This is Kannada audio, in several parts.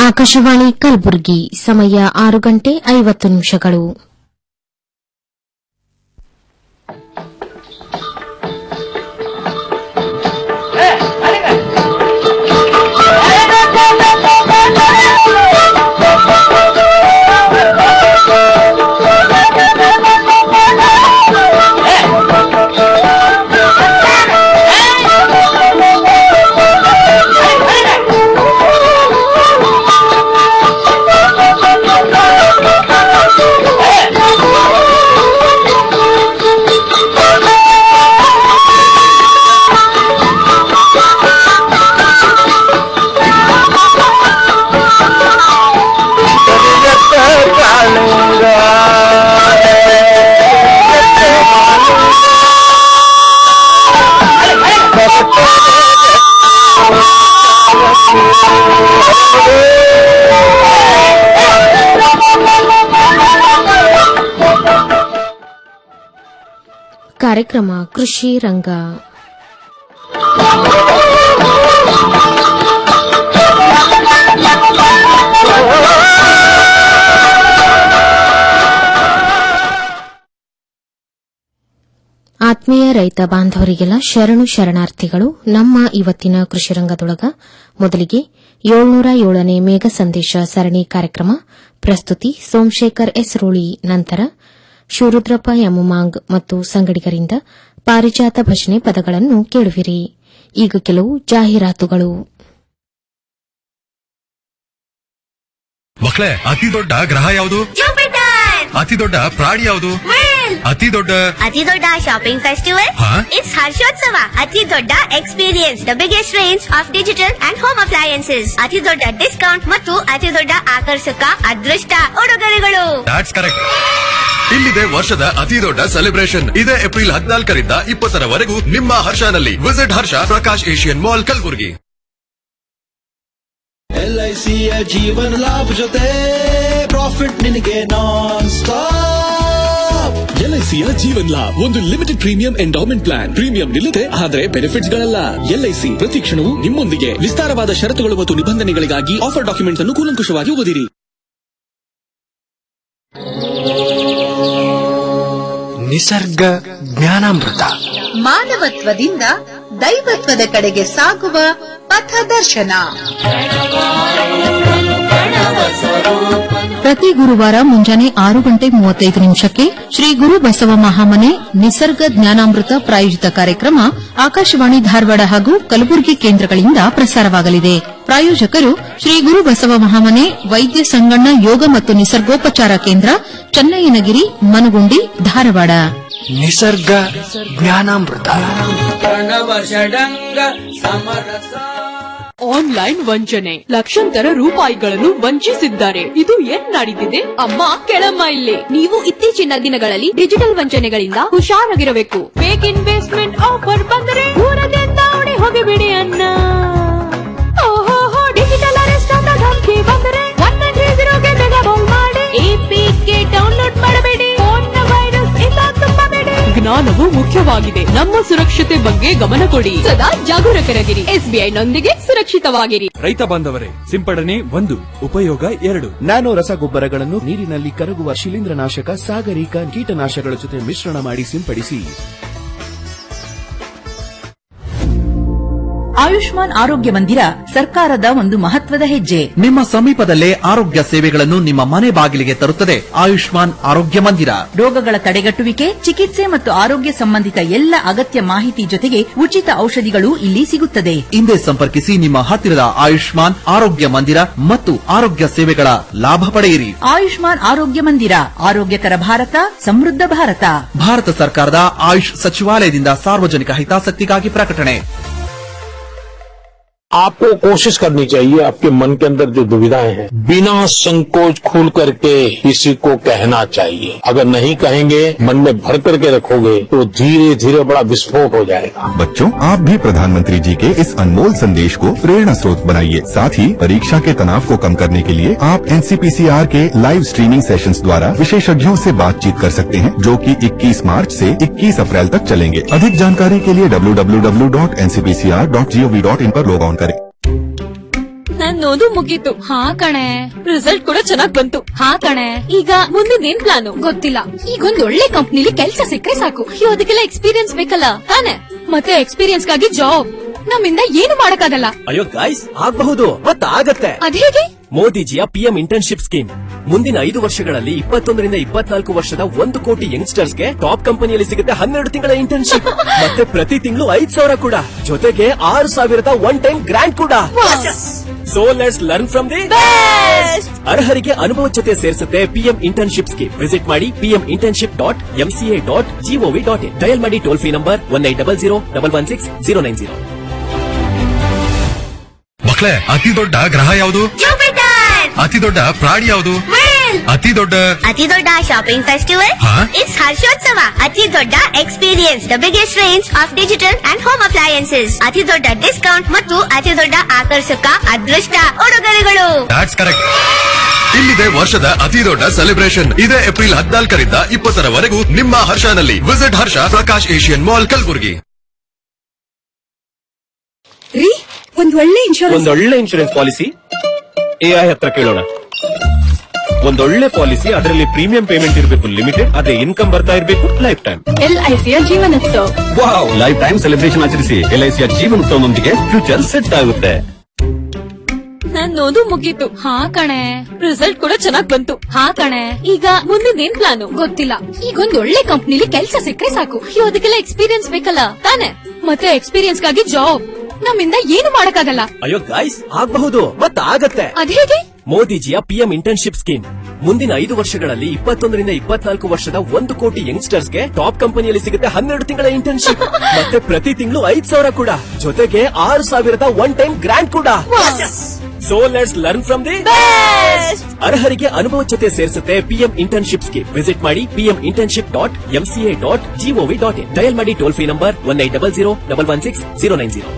ಆಕಾಶವಾಣಿ ಕಲಬುರಗಿ ಸಮಯ ಆರು ಗಂಟೆ ಐವತ್ತು ನಿಮಿಷಗಳು ಕಾರ್ಯಕ್ರಮ ಕೃಷಿ ರಂಗ ಆತ್ಮೀಯ ರೈತ ಬಾಂಧವರಿಗೆಲ್ಲ ಶರಣು ಶರಣಾರ್ಥಿಗಳು ನಮ್ಮ ಇವತ್ತಿನ ಕೃಷಿ ರಂಗದೊಳಗ ಮೊದಲಿಗೆ ಏಳ್ನೂರ ಏಳನೇ ಮೇಘ ಸಂದೇಶ ಸರಣಿ ಕಾರ್ಯಕ್ರಮ ಪ್ರಸ್ತುತಿ ಸೋಮಶೇಖರ್ ಎಸ್ ರೋಳಿ ನಂತರ ಶಿವರುದ್ರಪ್ಪ ಯಮುಮಾಂಗ್ ಮತ್ತು ಸಂಗಡಿಗರಿಂದ ಪಾರಿಜಾತ ಭಜನೆ ಪದಗಳನ್ನು ಕೇಳುವಿರಿ ಈಗ ಕೆಲವು ಜಾಹೀರಾತುಗಳು ಮಕ್ಕಳೇ ಅತಿ ದೊಡ್ಡ ಗ್ರಹ ಯಾವುದು ಜುಪಿಟರ್ ಅತಿ ದೊಡ್ಡ ಪ್ರಾಣಿ ಯಾವುದು ಅತಿ ದೊಡ್ಡ ಅತಿ ದೊಡ್ಡ ಶಾಪಿಂಗ್ ಫೆಸ್ಟಿವಲ್ ಹಾ? ಇಟ್ಸ್ ಹರ್ಷೋತ್ಸವ ಅತಿ ದೊಡ್ಡ experience the biggest range of digital and home appliances ಅತಿ ದೊಡ್ಡ ಡಿಸ್ಕೌಂಟ್ ಮತ್ತು ಅತಿ ದೊಡ್ಡ ಆಕರ್ಷಕ ಅದೃಷ್ಟ ಉಡುಗೊರೆಗಳು ದಾಟ್ಸ್ ಕರೆಕ್ಟ್ ಇಲ್ಲಿದೆ ವರ್ಷದ ಅತಿ ದೊಡ್ಡ ಸೆಲೆಬ್ರೇಷನ್ ಇದೇ ಏಪ್ರಿಲ್ ಹದಿನಾಲ್ಕರಿಂದ ಇಪ್ಪತ್ತರವರೆಗೂ ನಿಮ್ಮ ಹರ್ಷನಲ್ಲಿ visit Harsha Prakash Asian mall Kalaburagi ಎಲ್ಐಸಿಯ ಜೀವನ ಲಾಭ ಜೊತೆ ಪ್ರಾಫಿಟ್ ನಿನಗೆ ನಾನ್ ಸ್ಟಾಪ್ ಎಲ್ಐಸಿಯ ಜೀವನ್ ಲಾಭ್ ಒಂದು limited premium endowment plan premium ನಿಲ್ಲದೆ ಆದರೆ ಬೆನಿಫಿಟ್ಸ್ ಗಳಲ್ಲ ಎಲ್ಐಸಿ ಪ್ರತಿ ಕ್ಷಣವೂ ನಿಮ್ಮೊಂದಿಗೆ ವಿಸ್ತಾರವಾದ ಷರತ್ತುಗಳು ಮತ್ತು ನಿಬಂಧನೆಗಳಿಗಾಗಿ ಆಫರ್ ಡಾಕ್ಯುಮೆಂಟ್ಸ್ ಅನ್ನು ಕೂಲಂಕುಷವಾಗಿ ಓದಿರಿ ನಿಸರ್ಗ ಜ್ಞಾನಾಮೃತ ಮಾನವತ್ವದಿಂದ ದೈವತ್ವದ ಕಡೆಗೆ ಸಾಗುವ ಪಥದರ್ಶನ ಪ್ರತಿ ಗುರುವಾರ ಮುಂಜಾನೆ ಆರು ಗಂಟೆ ಮೂವತ್ತೈದು ನಿಮಿಷಕ್ಕೆ ಶ್ರೀ ಗುರು ಬಸವ ಮಹಾಮನೆ ನಿಸರ್ಗ ಜ್ಞಾನಾಮೃತ ಪ್ರಾಯೋಜಿತ ಕಾರ್ಯಕ್ರಮ ಆಕಾಶವಾಣಿ ಧಾರವಾಡ ಹಾಗೂ ಕಲಬುರಗಿ ಕೇಂದ್ರಗಳಿಂದ ಪ್ರಸಾರವಾಗಲಿದೆ ಪ್ರಾಯೋಜಕರು ಶ್ರೀ ಗುರು ಬಸವ ಮಹಾಮನೆ ವೈದ್ಯ ಸಂಗಣ್ಣ ಯೋಗ ಮತ್ತು ನಿಸರ್ಗೋಪಚಾರ ಕೇಂದ್ರ ಚನ್ನಯ್ಯನಗಿರಿ ಮನಗುಂಡಿ ಧಾರವಾಡ ನಿಸರ್ಗ ಜ್ಞಾನಾಮೃತ ಆನ್ಲೈನ್ ವಂಚನೆ ಲಕ್ಷಾಂತರ ರೂಪಾಯಿಗಳನ್ನು ವಂಚಿಸಿದ್ದಾರೆ ಇದು ಏನ್ ನಡೀತಿದೆ ಅಮ್ಮ ಕೆಳಮ್ಮ ಇಲ್ಲಿ ನೀವು ಇತ್ತೀಚಿನ ದಿನಗಳಲ್ಲಿ ಡಿಜಿಟಲ್ ವಂಚನೆಗಳಿಂದ ಹುಷಾರಾಗಿರಬೇಕು ಫೇಕ್ ಇನ್ವೆಸ್ಟ್ಮೆಂಟ್ ಆಫರ್ ಬಂದರೆ ದೂರದಿಂದ ಓಡಿ ಹೋಗಿಬಿಡಿ ಅನ್ನ ಓಹೋ ಡಿಜಿಟಲ್ ಅರೆಸ್ಟ್ ಅಂತ ಧಮಕಿ ಬಂದರೆ ಒನ್ ನೈನ್ ತ್ರೀ ಜೀರೋಗೆ ಬೇಗ ಕಾಲ್ ಮಾಡಿ ಎಪಿಕೆ ಡೌನ್ಲೋಡ್ ಮಾಡಬೇಡಿ ಫೋನ್ ವೈರಸ್ ಇಂದ ತುಂಬಬೇಡಿ ಜ್ಞಾನವು ಮುಖ್ಯವಾಗಿದೆ ನಮ್ಮ ಸುರಕ್ಷತೆ ಬಗ್ಗೆ ಗಮನ ಕೊಡಿ ಸದಾ ಜಾಗರೂಕರಾಗಿರಿ ಎಸ್ಬಿಐ ನೊಂದಿಗೆ ಸುರಕ್ಷಿತವಾಗಿರಿ ರೈತ ಬಾಂಧವರೇ ಸಿಂಪಡಣೆ ಒಂದು ಉಪಯೋಗ ಎರಡು ನ್ಯಾನೋ ರಸಗೊಬ್ಬರಗಳನ್ನು ನೀರಿನಲ್ಲಿ ಕರಗುವ ಶಿಲೀಂಧ್ರನಾಶಕ ಸಾಗರಿಕ ಕೀಟನಾಶಕಗಳ ಜೊತೆ ಮಿಶ್ರಣ ಮಾಡಿ ಸಿಂಪಡಿಸಿ ಆಯುಷ್ಮಾನ್ ಆರೋಗ್ಯ ಮಂದಿರ ಸರ್ಕಾರದ ಒಂದು ಮಹತ್ವದ ಹೆಜ್ಜೆ ನಿಮ್ಮ ಸಮೀಪದಲ್ಲೇ ಆರೋಗ್ಯ ಸೇವೆಗಳನ್ನು ನಿಮ್ಮ ಮನೆ ಬಾಗಿಲಿಗೆ ತರುತ್ತದೆ ಆಯುಷ್ಮಾನ್ ಆರೋಗ್ಯ ಮಂದಿರ ರೋಗಗಳ ತಡೆಗಟ್ಟುವಿಕೆ ಚಿಕಿತ್ಸೆ ಮತ್ತು ಆರೋಗ್ಯ ಸಂಬಂಧಿತ ಎಲ್ಲ ಅಗತ್ಯ ಮಾಹಿತಿ ಜೊತೆಗೆ ಉಚಿತ ಔಷಧಿಗಳು ಇಲ್ಲಿ ಸಿಗುತ್ತದೆ ಹಿಂದೆ ಸಂಪರ್ಕಿಸಿ ನಿಮ್ಮ ಹತ್ತಿರದ ಆಯುಷ್ಮಾನ್ ಆರೋಗ್ಯ ಮಂದಿರ ಮತ್ತು ಆರೋಗ್ಯ ಸೇವೆಗಳ ಲಾಭ ಪಡೆಯಿರಿ ಆಯುಷ್ಮಾನ್ ಆರೋಗ್ಯ ಮಂದಿರ ಆರೋಗ್ಯಕರ ಭಾರತ ಸಮೃದ್ಧ ಭಾರತ ಭಾರತ ಸರ್ಕಾರದ ಆಯುಷ್ ಸಚಿವಾಲಯದಿಂದ ಸಾರ್ವಜನಿಕ ಹಿತಾಸಕ್ತಿಗಾಗಿ ಪ್ರಕಟಣೆ आपको कोशिश करनी चाहिए आपके मन के अंदर जो दुविधाएं हैं बिना संकोच खुल करके किसी को कहना चाहिए अगर नहीं कहेंगे मन में भर करके रखोगे तो धीरे धीरे बड़ा विस्फोट हो जाएगा बच्चों आप भी प्रधानमंत्री जी के इस अनमोल संदेश को प्रेरणा स्रोत बनाइए साथ ही परीक्षा के तनाव को कम करने के लिए आप एनसीपीसीआर के लाइव स्ट्रीमिंग सेशंस द्वारा विशेषज्ञों से बातचीत कर सकते हैं जो कि 21 मार्च से 21 अप्रैल तक चलेंगे अधिक जानकारी के लिए www.ncpcr.gov.in पर लॉग ऑन करें ನನ್ ನನ್ ಓದು ಮುಗೀತು ಹಾ ಕಣೆ ರಿಸಲ್ಟ್ ಕೂಡ ಚೆನ್ನಾಗ್ ಬಂತು ಹಾ ಕಣೆ ಈಗ ಮುಂದಿನ ಏನ್ ಪ್ಲಾನು ಗೊತ್ತಿಲ್ಲ ಈಗ ಒಂದ್ ಒಳ್ಳೆ ಕಂಪ್ನಿಲಿ ಕೆಲ್ಸ ಸಿಕ್ಕರೆ ಸಾಕು ಅಯ್ಯೋ ಅದಕ್ಕೆಲ್ಲ ಎಕ್ಸ್ಪೀರಿಯನ್ಸ್ ಬೇಕಲ್ಲ ತಾನೆ ಮತ್ತೆ ಎಕ್ಸ್ಪೀರಿಯನ್ಸ್ ಗಾಗಿ ಜಾಬ್ ನಮ್ಮಿಂದ ಏನು ಮಾಡಕ್ಕಾಗಲ್ಲ ಅಯ್ಯೋ ಗಾಯ್ಸ್ ಆಗಬಹುದು ಮತ್ತ ಆಗತ್ತೆ ಅದೇಗೆ ಮೋದಿಜಿಯ ಪಿಎಂ ಇಂಟರ್ನ್ಶಿಪ್ ಸ್ಕೀಮ್ ಮುಂದಿನ ಐದು ವರ್ಷಗಳಲ್ಲಿ ಇಪ್ಪತ್ತೊಂದರಿಂದ ಇಪ್ಪತ್ನಾಲ್ಕು ವರ್ಷದ ಒಂದು ಕೋಟಿ ಯಂಗ್ಸ್ಟರ್ಸ್ಗೆ ಟಾಪ್ ಕಂಪನಿಯಲ್ಲಿ ಸಿಗುತ್ತೆ ಹನ್ನೆರಡು ತಿಂಗಳ ಇಂಟರ್ನ್ಶಿಪ್ ಮತ್ತೆ ಪ್ರತಿ ತಿಂಗಳು ಐದ್ ಸಾವಿರ ಕೂಡ ಜೊತೆಗೆ ಆರು ಸಾವಿರದ ಒನ್ ಟೈಮ್ ಗ್ರಾಂಟ್ ಕೂಡ so let's learn from the ಅರ್ಹರಿಗೆ ಅನುಭವ ಜೊತೆ ಸೇರಿಸುತ್ತೆ ಪಿಎಂ ಇಂಟರ್ನ್ಶಿಪ್ ಸ್ಕೀಮ್ ವಿಸಿಟ್ ಮಾಡಿ PM internship dot MCA dot GOV dot in dial ಮಾಡಿ toll free number one eight double zero double one six zero nine zero ಮಕ್ಕಳೇ ಅತಿ ದೊಡ್ಡ ಗ್ರಹ ಯಾವುದು ಅತಿ ದೊಡ್ಡ ಪ್ರಾಣಿ ಯಾವುದು ಅತಿ ದೊಡ್ಡ ಅತಿ ದೊಡ್ಡ ಶಾಪಿಂಗ್ ಫೆಸ್ಟಿವಲ್ ಹಾ? ಇಟ್ಸ್ ಹರ್ಷೋತ್ಸವ ಅತಿ ದೊಡ್ಡ experience the biggest range of digital and home appliances ಅತಿ ದೊಡ್ಡ ಡಿಸ್ಕೌಂಟ್ ಮತ್ತು ಅತಿ ದೊಡ್ಡ ಆಕರ್ಷಕ ಅದೃಷ್ಟ ಉಡುಗೊರೆಗಳು ದಾಟ್ಸ್ ಕರೆಕ್ಟ್ ಇಲ್ಲಿದೆ ವರ್ಷದ ಅತಿ ದೊಡ್ಡ ಸೆಲೆಬ್ರೇಷನ್ ಇದೇ ಏಪ್ರಿಲ್ ಹದಿನಾಲ್ಕರಿಂದ ಇಪ್ಪತ್ತರವರೆಗೂ ನಿಮ್ಮ ಹರ್ಷನಲ್ಲಿ visit Harsha Prakash Asian mall Kalaburagi ರೀ ಒಂದ್ ಒಳ್ಳೆ ಇನ್ಶೂರೆನ್ಸ್ ಒಂದೊಳ್ಳೆ ಇನ್ಶೂರೆನ್ಸ್ ಪಾಲಿಸಿ ಎಐ ಹತ್ರ ಕೇಳೋಣ ಒಂದೊಳ್ಳೆ ಪಾಲಿಸಿ ಅದರಲ್ಲಿ ಪ್ರೀಮಿಯಂ ಪೇಮೆಂಟ್ ಇರಬೇಕು ಲಿಮಿಟೆಡ್ ಅದೇ ಇನ್ಕಮ್ ಬರ್ತಾ ಇರಬೇಕು ಲೈಫ್ ಟೈಮ್ ಎಲ್ಐಸಿಯ Jeevan Utsav wow life time celebration ಆಚರಿಸಿ ಎಲ್ಐಸಿಯ ಜೀವನೋತ್ಸವದೊಂದಿಗೆ ಫ್ಯೂಚರ್ ಸೆಟ್ ಆಗುತ್ತೆ ನನ್ ಓದು ಮುಗೀತು ಹಾ ಕಣೆ ರಿಸಲ್ಟ್ ಕೂಡ ಚೆನ್ನಾಗ್ ಬಂತು ಹಾ ಕಣೆ ಈಗ ಮುಂದಿನ ಏನ್ ಪ್ಲಾನು ಗೊತ್ತಿಲ್ಲ ಈಗ ಒಂದ್ ಒಳ್ಳೆ ಕಂಪ್ನಿಲಿ ಕೆಲ್ಸ ಸಿಕ್ಕರೆ ಸಾಕು ಅಯ್ಯೋ ಅದಕ್ಕೆಲ್ಲ ಎಕ್ಸ್ಪೀರಿಯನ್ಸ್ ಬೇಕಲ್ಲ ತಾನೆ ಮತ್ತೆ ಎಕ್ಸ್ಪೀರಿಯನ್ಸ್ ಗಾಗಿ ಜಾಬ್ ನಮ್ಮಿಂದ ಏನು ಮಾಡಕ್ಕಾಗಲ್ಲ ಅಯ್ಯೋ ಗಾಯ್ಸ್ ಆಗಬಹುದು ಮತ್ತ ಆಗತ್ತೆ ಅದೇಗೆ ಮೋದಿಜಿಯ ಪಿಎಂ ಇಂಟರ್ನ್ಶಿಪ್ ಸ್ಕೀಮ್ ಮುಂದಿನ ಐದು ವರ್ಷಗಳಲ್ಲಿ ಇಪ್ಪತ್ತೊಂದರಿಂದ ಇಪ್ಪತ್ನಾಲ್ಕು ವರ್ಷದ ಒಂದು ಕೋಟಿ ಯಂಗ್ಸ್ಟರ್ಸ್ಗೆ ಟಾಪ್ ಕಂಪನಿಯಲ್ಲಿ ಸಿಗುತ್ತೆ ಹನ್ನೆರಡು ತಿಂಗಳ ಇಂಟರ್ನ್ಶಿಪ್ ಮತ್ತೆ ಪ್ರತಿ ತಿಂಗಳು ಐದ್ ಸಾವಿರ ಕೂಡ ಜೊತೆಗೆ ಆರು ಸಾವಿರದ ಒನ್ ಟೈಮ್ ಗ್ರಾಂಟ್ ಕೂಡ so let's learn from the ಅರ್ಹರಿಗೆ ಅನುಭವ ಜೊತೆ ಸೇರಿಸುತ್ತೆ ಪಿಎಂ ಇಂಟರ್ನ್ಶಿಪ್ ಸ್ಕೀಮ್ ವಿಸಿಟ್ ಮಾಡಿ PM internship dot MCA dot GOV dot in dial ಮಾಡಿ toll free number one eight double zero double one six zero nine zero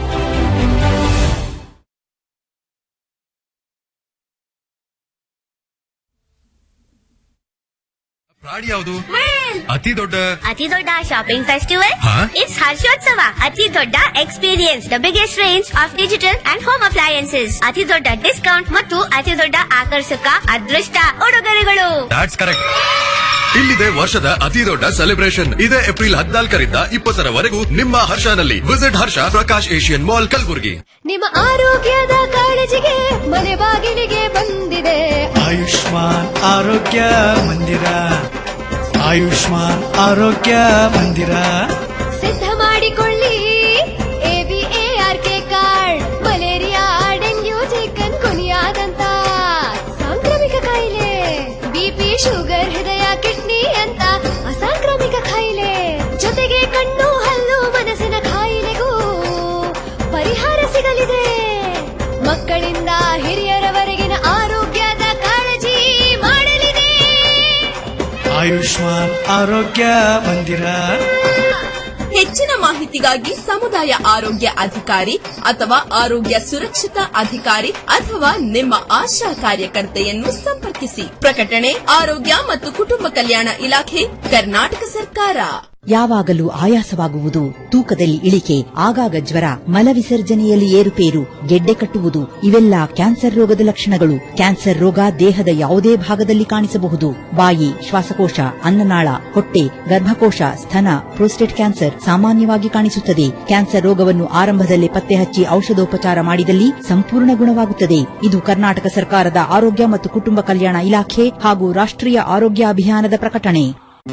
ಪ್ರಾಣಿ ಯಾವುದು ಅತಿ ದೊಡ್ಡ ಅತಿ ದೊಡ್ಡ ಶಾಪಿಂಗ್ ಫೆಸ್ಟಿವಲ್ ಹಾ? ಇಟ್ಸ್ ಹರ್ಷೋತ್ಸವ ಅತಿ ದೊಡ್ಡ experience the biggest range of digital and home appliances ಅತಿ ದೊಡ್ಡ ಡಿಸ್ಕೌಂಟ್ ಮತ್ತು ಅತಿ ದೊಡ್ಡ ಆಕರ್ಷಕ ಅದೃಷ್ಟ ಉಡುಗೊರೆಗಳು ದಾಟ್ಸ್ ಕರೆಕ್ಟ್ ಇಲ್ಲಿದೆ ವರ್ಷದ ಅತಿ ದೊಡ್ಡ ಸೆಲೆಬ್ರೇಷನ್ ಇದೇ ಏಪ್ರಿಲ್ ಹದಿನಾಲ್ಕರಿಂದ ಇಪ್ಪತ್ತರವರೆಗೂ ನಿಮ್ಮ ಹರ್ಷನಲ್ಲಿ visit Harsha Prakash Asian mall Kalaburagi ನಿಮ್ಮ ಆರೋಗ್ಯದ ಕಾಳಜಿಗೆ ಮನೆ ಬಾಗಿಲಿಗೆ ಬಂದಿದೆ ಆಯುಷ್ಮಾನ್ ಆರೋಗ್ಯ ಮಂದಿರ ಆಯುಷ್ಮಾನ್ ಆರೋಗ್ಯ ಮಂದಿರ ಸಿದ್ಧ ಮಾಡಿಕೊಳ್ಳಿ ABAR K card malaria dengue ಚಿಕನ್ ಕುನಿಯಾದಂತ ಸಾಂಕ್ರಾಮಿಕ ಕಾಯಿಲೆ ಬಿಪಿ ಶುಗರ್ ಹೃದಯ ಕಿಡ್ನಿ ಅಂತ ಅಸಾಂಕ್ರಾಮಿಕ ಕಾಯಿಲೆ ಜೊತೆಗೆ ಕಣ್ಣು ಹಲ್ಲು ಮನಸ್ಸಿನ ಕಾಯಿಲೆಗೂ ಪರಿಹಾರ ಸಿಗಲಿದೆ ಮಕ್ಕಳಿಂದ ಹಿರಿಯರವರೆಗಿನ ಆರೋಗ್ಯದ ಕಾಳಜಿ ಮಾಡಲಿದೆ ಆಯುಷ್ಮಾನ್ ಆರೋಗ್ಯ ಮಂದಿರ ಹೆಚ್ಚಿನ ಮಾಹಿತಿಗಾಗಿ ಸಮುದಾಯ ಆರೋಗ್ಯ ಅಧಿಕಾರಿ ಅಥವಾ ಆರೋಗ್ಯ ಸುರಕ್ಷತಾ ಅಧಿಕಾರಿ ಅಥವಾ ನಿಮ್ಮ ಆಶಾ ಕಾರ್ಯಕರ್ತೆಯನ್ನು ಸಂಪರ್ಕಿಸಿ ಪ್ರಕಟಣೆ ಆರೋಗ್ಯ ಮತ್ತು ಕುಟುಂಬ ಕಲ್ಯಾಣ ಇಲಾಖೆ ಕರ್ನಾಟಕ ಸರ್ಕಾರ ಯಾವಾಗಲೂ ಆಯಾಸವಾಗುವುದು ತೂಕದಲ್ಲಿ ಇಳಿಕೆ ಆಗಾಗ ಜ್ವರ ಮಲವಿಸರ್ಜನೆಯಲ್ಲಿ ಏರುಪೇರು ಗೆಡ್ಡೆ ಕಟ್ಟುವುದು ಇವೆಲ್ಲ ಕ್ಯಾನ್ಸರ್ ರೋಗದ ಲಕ್ಷಣಗಳು ಕ್ಯಾನ್ಸರ್ ರೋಗ ದೇಹದ ಯಾವುದೇ ಭಾಗದಲ್ಲಿ ಕಾಣಿಸಬಹುದು ಬಾಯಿ ಶ್ವಾಸಕೋಶ ಅನ್ನನಾಳ ಹೊಟ್ಟೆ ಗರ್ಭಕೋಶ ಸ್ತನ ಪ್ರೋಸ್ಟೇಟ್ ಕ್ಯಾನ್ಸರ್ ಸಾಮಾನ್ಯವಾಗಿ ಕಾಣಿಸುತ್ತದೆ ಕ್ಯಾನ್ಸರ್ ರೋಗವನ್ನು ಆರಂಭದಲ್ಲೇ ಪತ್ತೆ ಹಚ್ಚಿ ಔಷಧೋಪಚಾರ ಮಾಡಿದಲ್ಲಿ ಸಂಪೂರ್ಣ ಗುಣವಾಗುತ್ತದೆ ಇದು ಕರ್ನಾಟಕ ಸರ್ಕಾರದ ಆರೋಗ್ಯ ಮತ್ತು ಕುಟುಂಬ ಕಲ್ಯಾಣ ಇಲಾಖೆ ಹಾಗೂ ರಾಷ್ಟ್ರೀಯ ಆರೋಗ್ಯ ಅಭಿಯಾನದ ಪ್ರಕಟಣೆ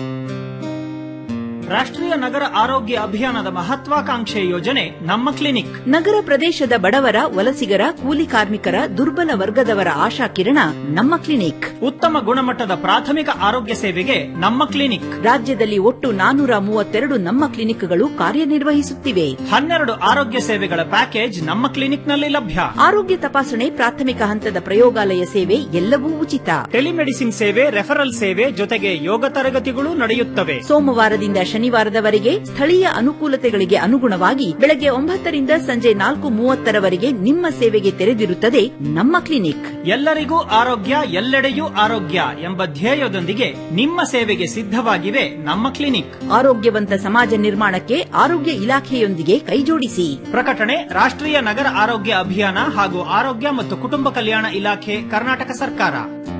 ರಾಷ್ಟ್ರೀಯ ನಗರ ಆರೋಗ್ಯ ಅಭಿಯಾನದ ಮಹತ್ವಾಕಾಂಕ್ಷೆ ಯೋಜನೆ ನಮ್ಮ ಕ್ಲಿನಿಕ್ ನಗರ ಪ್ರದೇಶದ ಬಡವರ ವಲಸಿಗರ ಕೂಲಿ ಕಾರ್ಮಿಕರ ದುರ್ಬಲ ವರ್ಗದವರ ಆಶಾ ಕಿರಣ ನಮ್ಮ ಕ್ಲಿನಿಕ್ ಉತ್ತಮ ಗುಣಮಟ್ಟದ ಪ್ರಾಥಮಿಕ ಆರೋಗ್ಯ ಸೇವೆಗೆ ನಮ್ಮ ಕ್ಲಿನಿಕ್ ರಾಜ್ಯದಲ್ಲಿ ಒಟ್ಟು ನಾನೂರ ಮೂವತ್ತೆರಡು ನಮ್ಮ ಕ್ಲಿನಿಕ್ಗಳು ಕಾರ್ಯನಿರ್ವಹಿಸುತ್ತಿವೆ ಹನ್ನೆರಡು ಆರೋಗ್ಯ ಸೇವೆಗಳ ಪ್ಯಾಕೇಜ್ ನಮ್ಮ ಕ್ಲಿನಿಕ್ನಲ್ಲಿ ಲಭ್ಯ ಆರೋಗ್ಯ ತಪಾಸಣೆ ಪ್ರಾಥಮಿಕ ಹಂತದ ಪ್ರಯೋಗಾಲಯ ಸೇವೆ ಎಲ್ಲವೂ ಉಚಿತ ಟೆಲಿಮೆಡಿಸಿನ್ ಸೇವೆ ರೆಫರಲ್ ಸೇವೆ ಜೊತೆಗೆ ಯೋಗ ತರಗತಿಗಳು ನಡೆಯುತ್ತವೆ ಸೋಮವಾರದಿಂದ ಶನಿವಾರ ಶನಿವಾರದವರೆಗೆ ಸ್ಥಳೀಯ ಅನುಕೂಲತೆಗಳಿಗೆ ಅನುಗುಣವಾಗಿ ಬೆಳಗ್ಗೆ ಒಂಬತ್ತರಿಂದ ಸಂಜೆ ನಾಲ್ಕು ಮೂವತ್ತರವರೆಗೆ ನಿಮ್ಮ ಸೇವೆಗೆ ತೆರೆದಿರುತ್ತದೆ ನಮ್ಮ ಕ್ಲಿನಿಕ್ ಎಲ್ಲರಿಗೂ ಆರೋಗ್ಯ ಎಲ್ಲೆಡೆಯೂ ಆರೋಗ್ಯ ಎಂಬ ಧ್ಯೇಯದೊಂದಿಗೆ ನಿಮ್ಮ ಸೇವೆಗೆ ಸಿದ್ಧವಾಗಿವೆ ನಮ್ಮ ಕ್ಲಿನಿಕ್ ಆರೋಗ್ಯವಂತ ಸಮಾಜ ನಿರ್ಮಾಣಕ್ಕೆ ಆರೋಗ್ಯ ಇಲಾಖೆಯೊಂದಿಗೆ ಕೈಜೋಡಿಸಿ ಪ್ರಕಟಣೆ ರಾಷ್ಟ್ರೀಯ ನಗರ ಆರೋಗ್ಯ ಅಭಿಯಾನ ಹಾಗೂ ಆರೋಗ್ಯ ಮತ್ತು ಕುಟುಂಬ ಕಲ್ಯಾಣ ಇಲಾಖೆ ಕರ್ನಾಟಕ ಸರ್ಕಾರ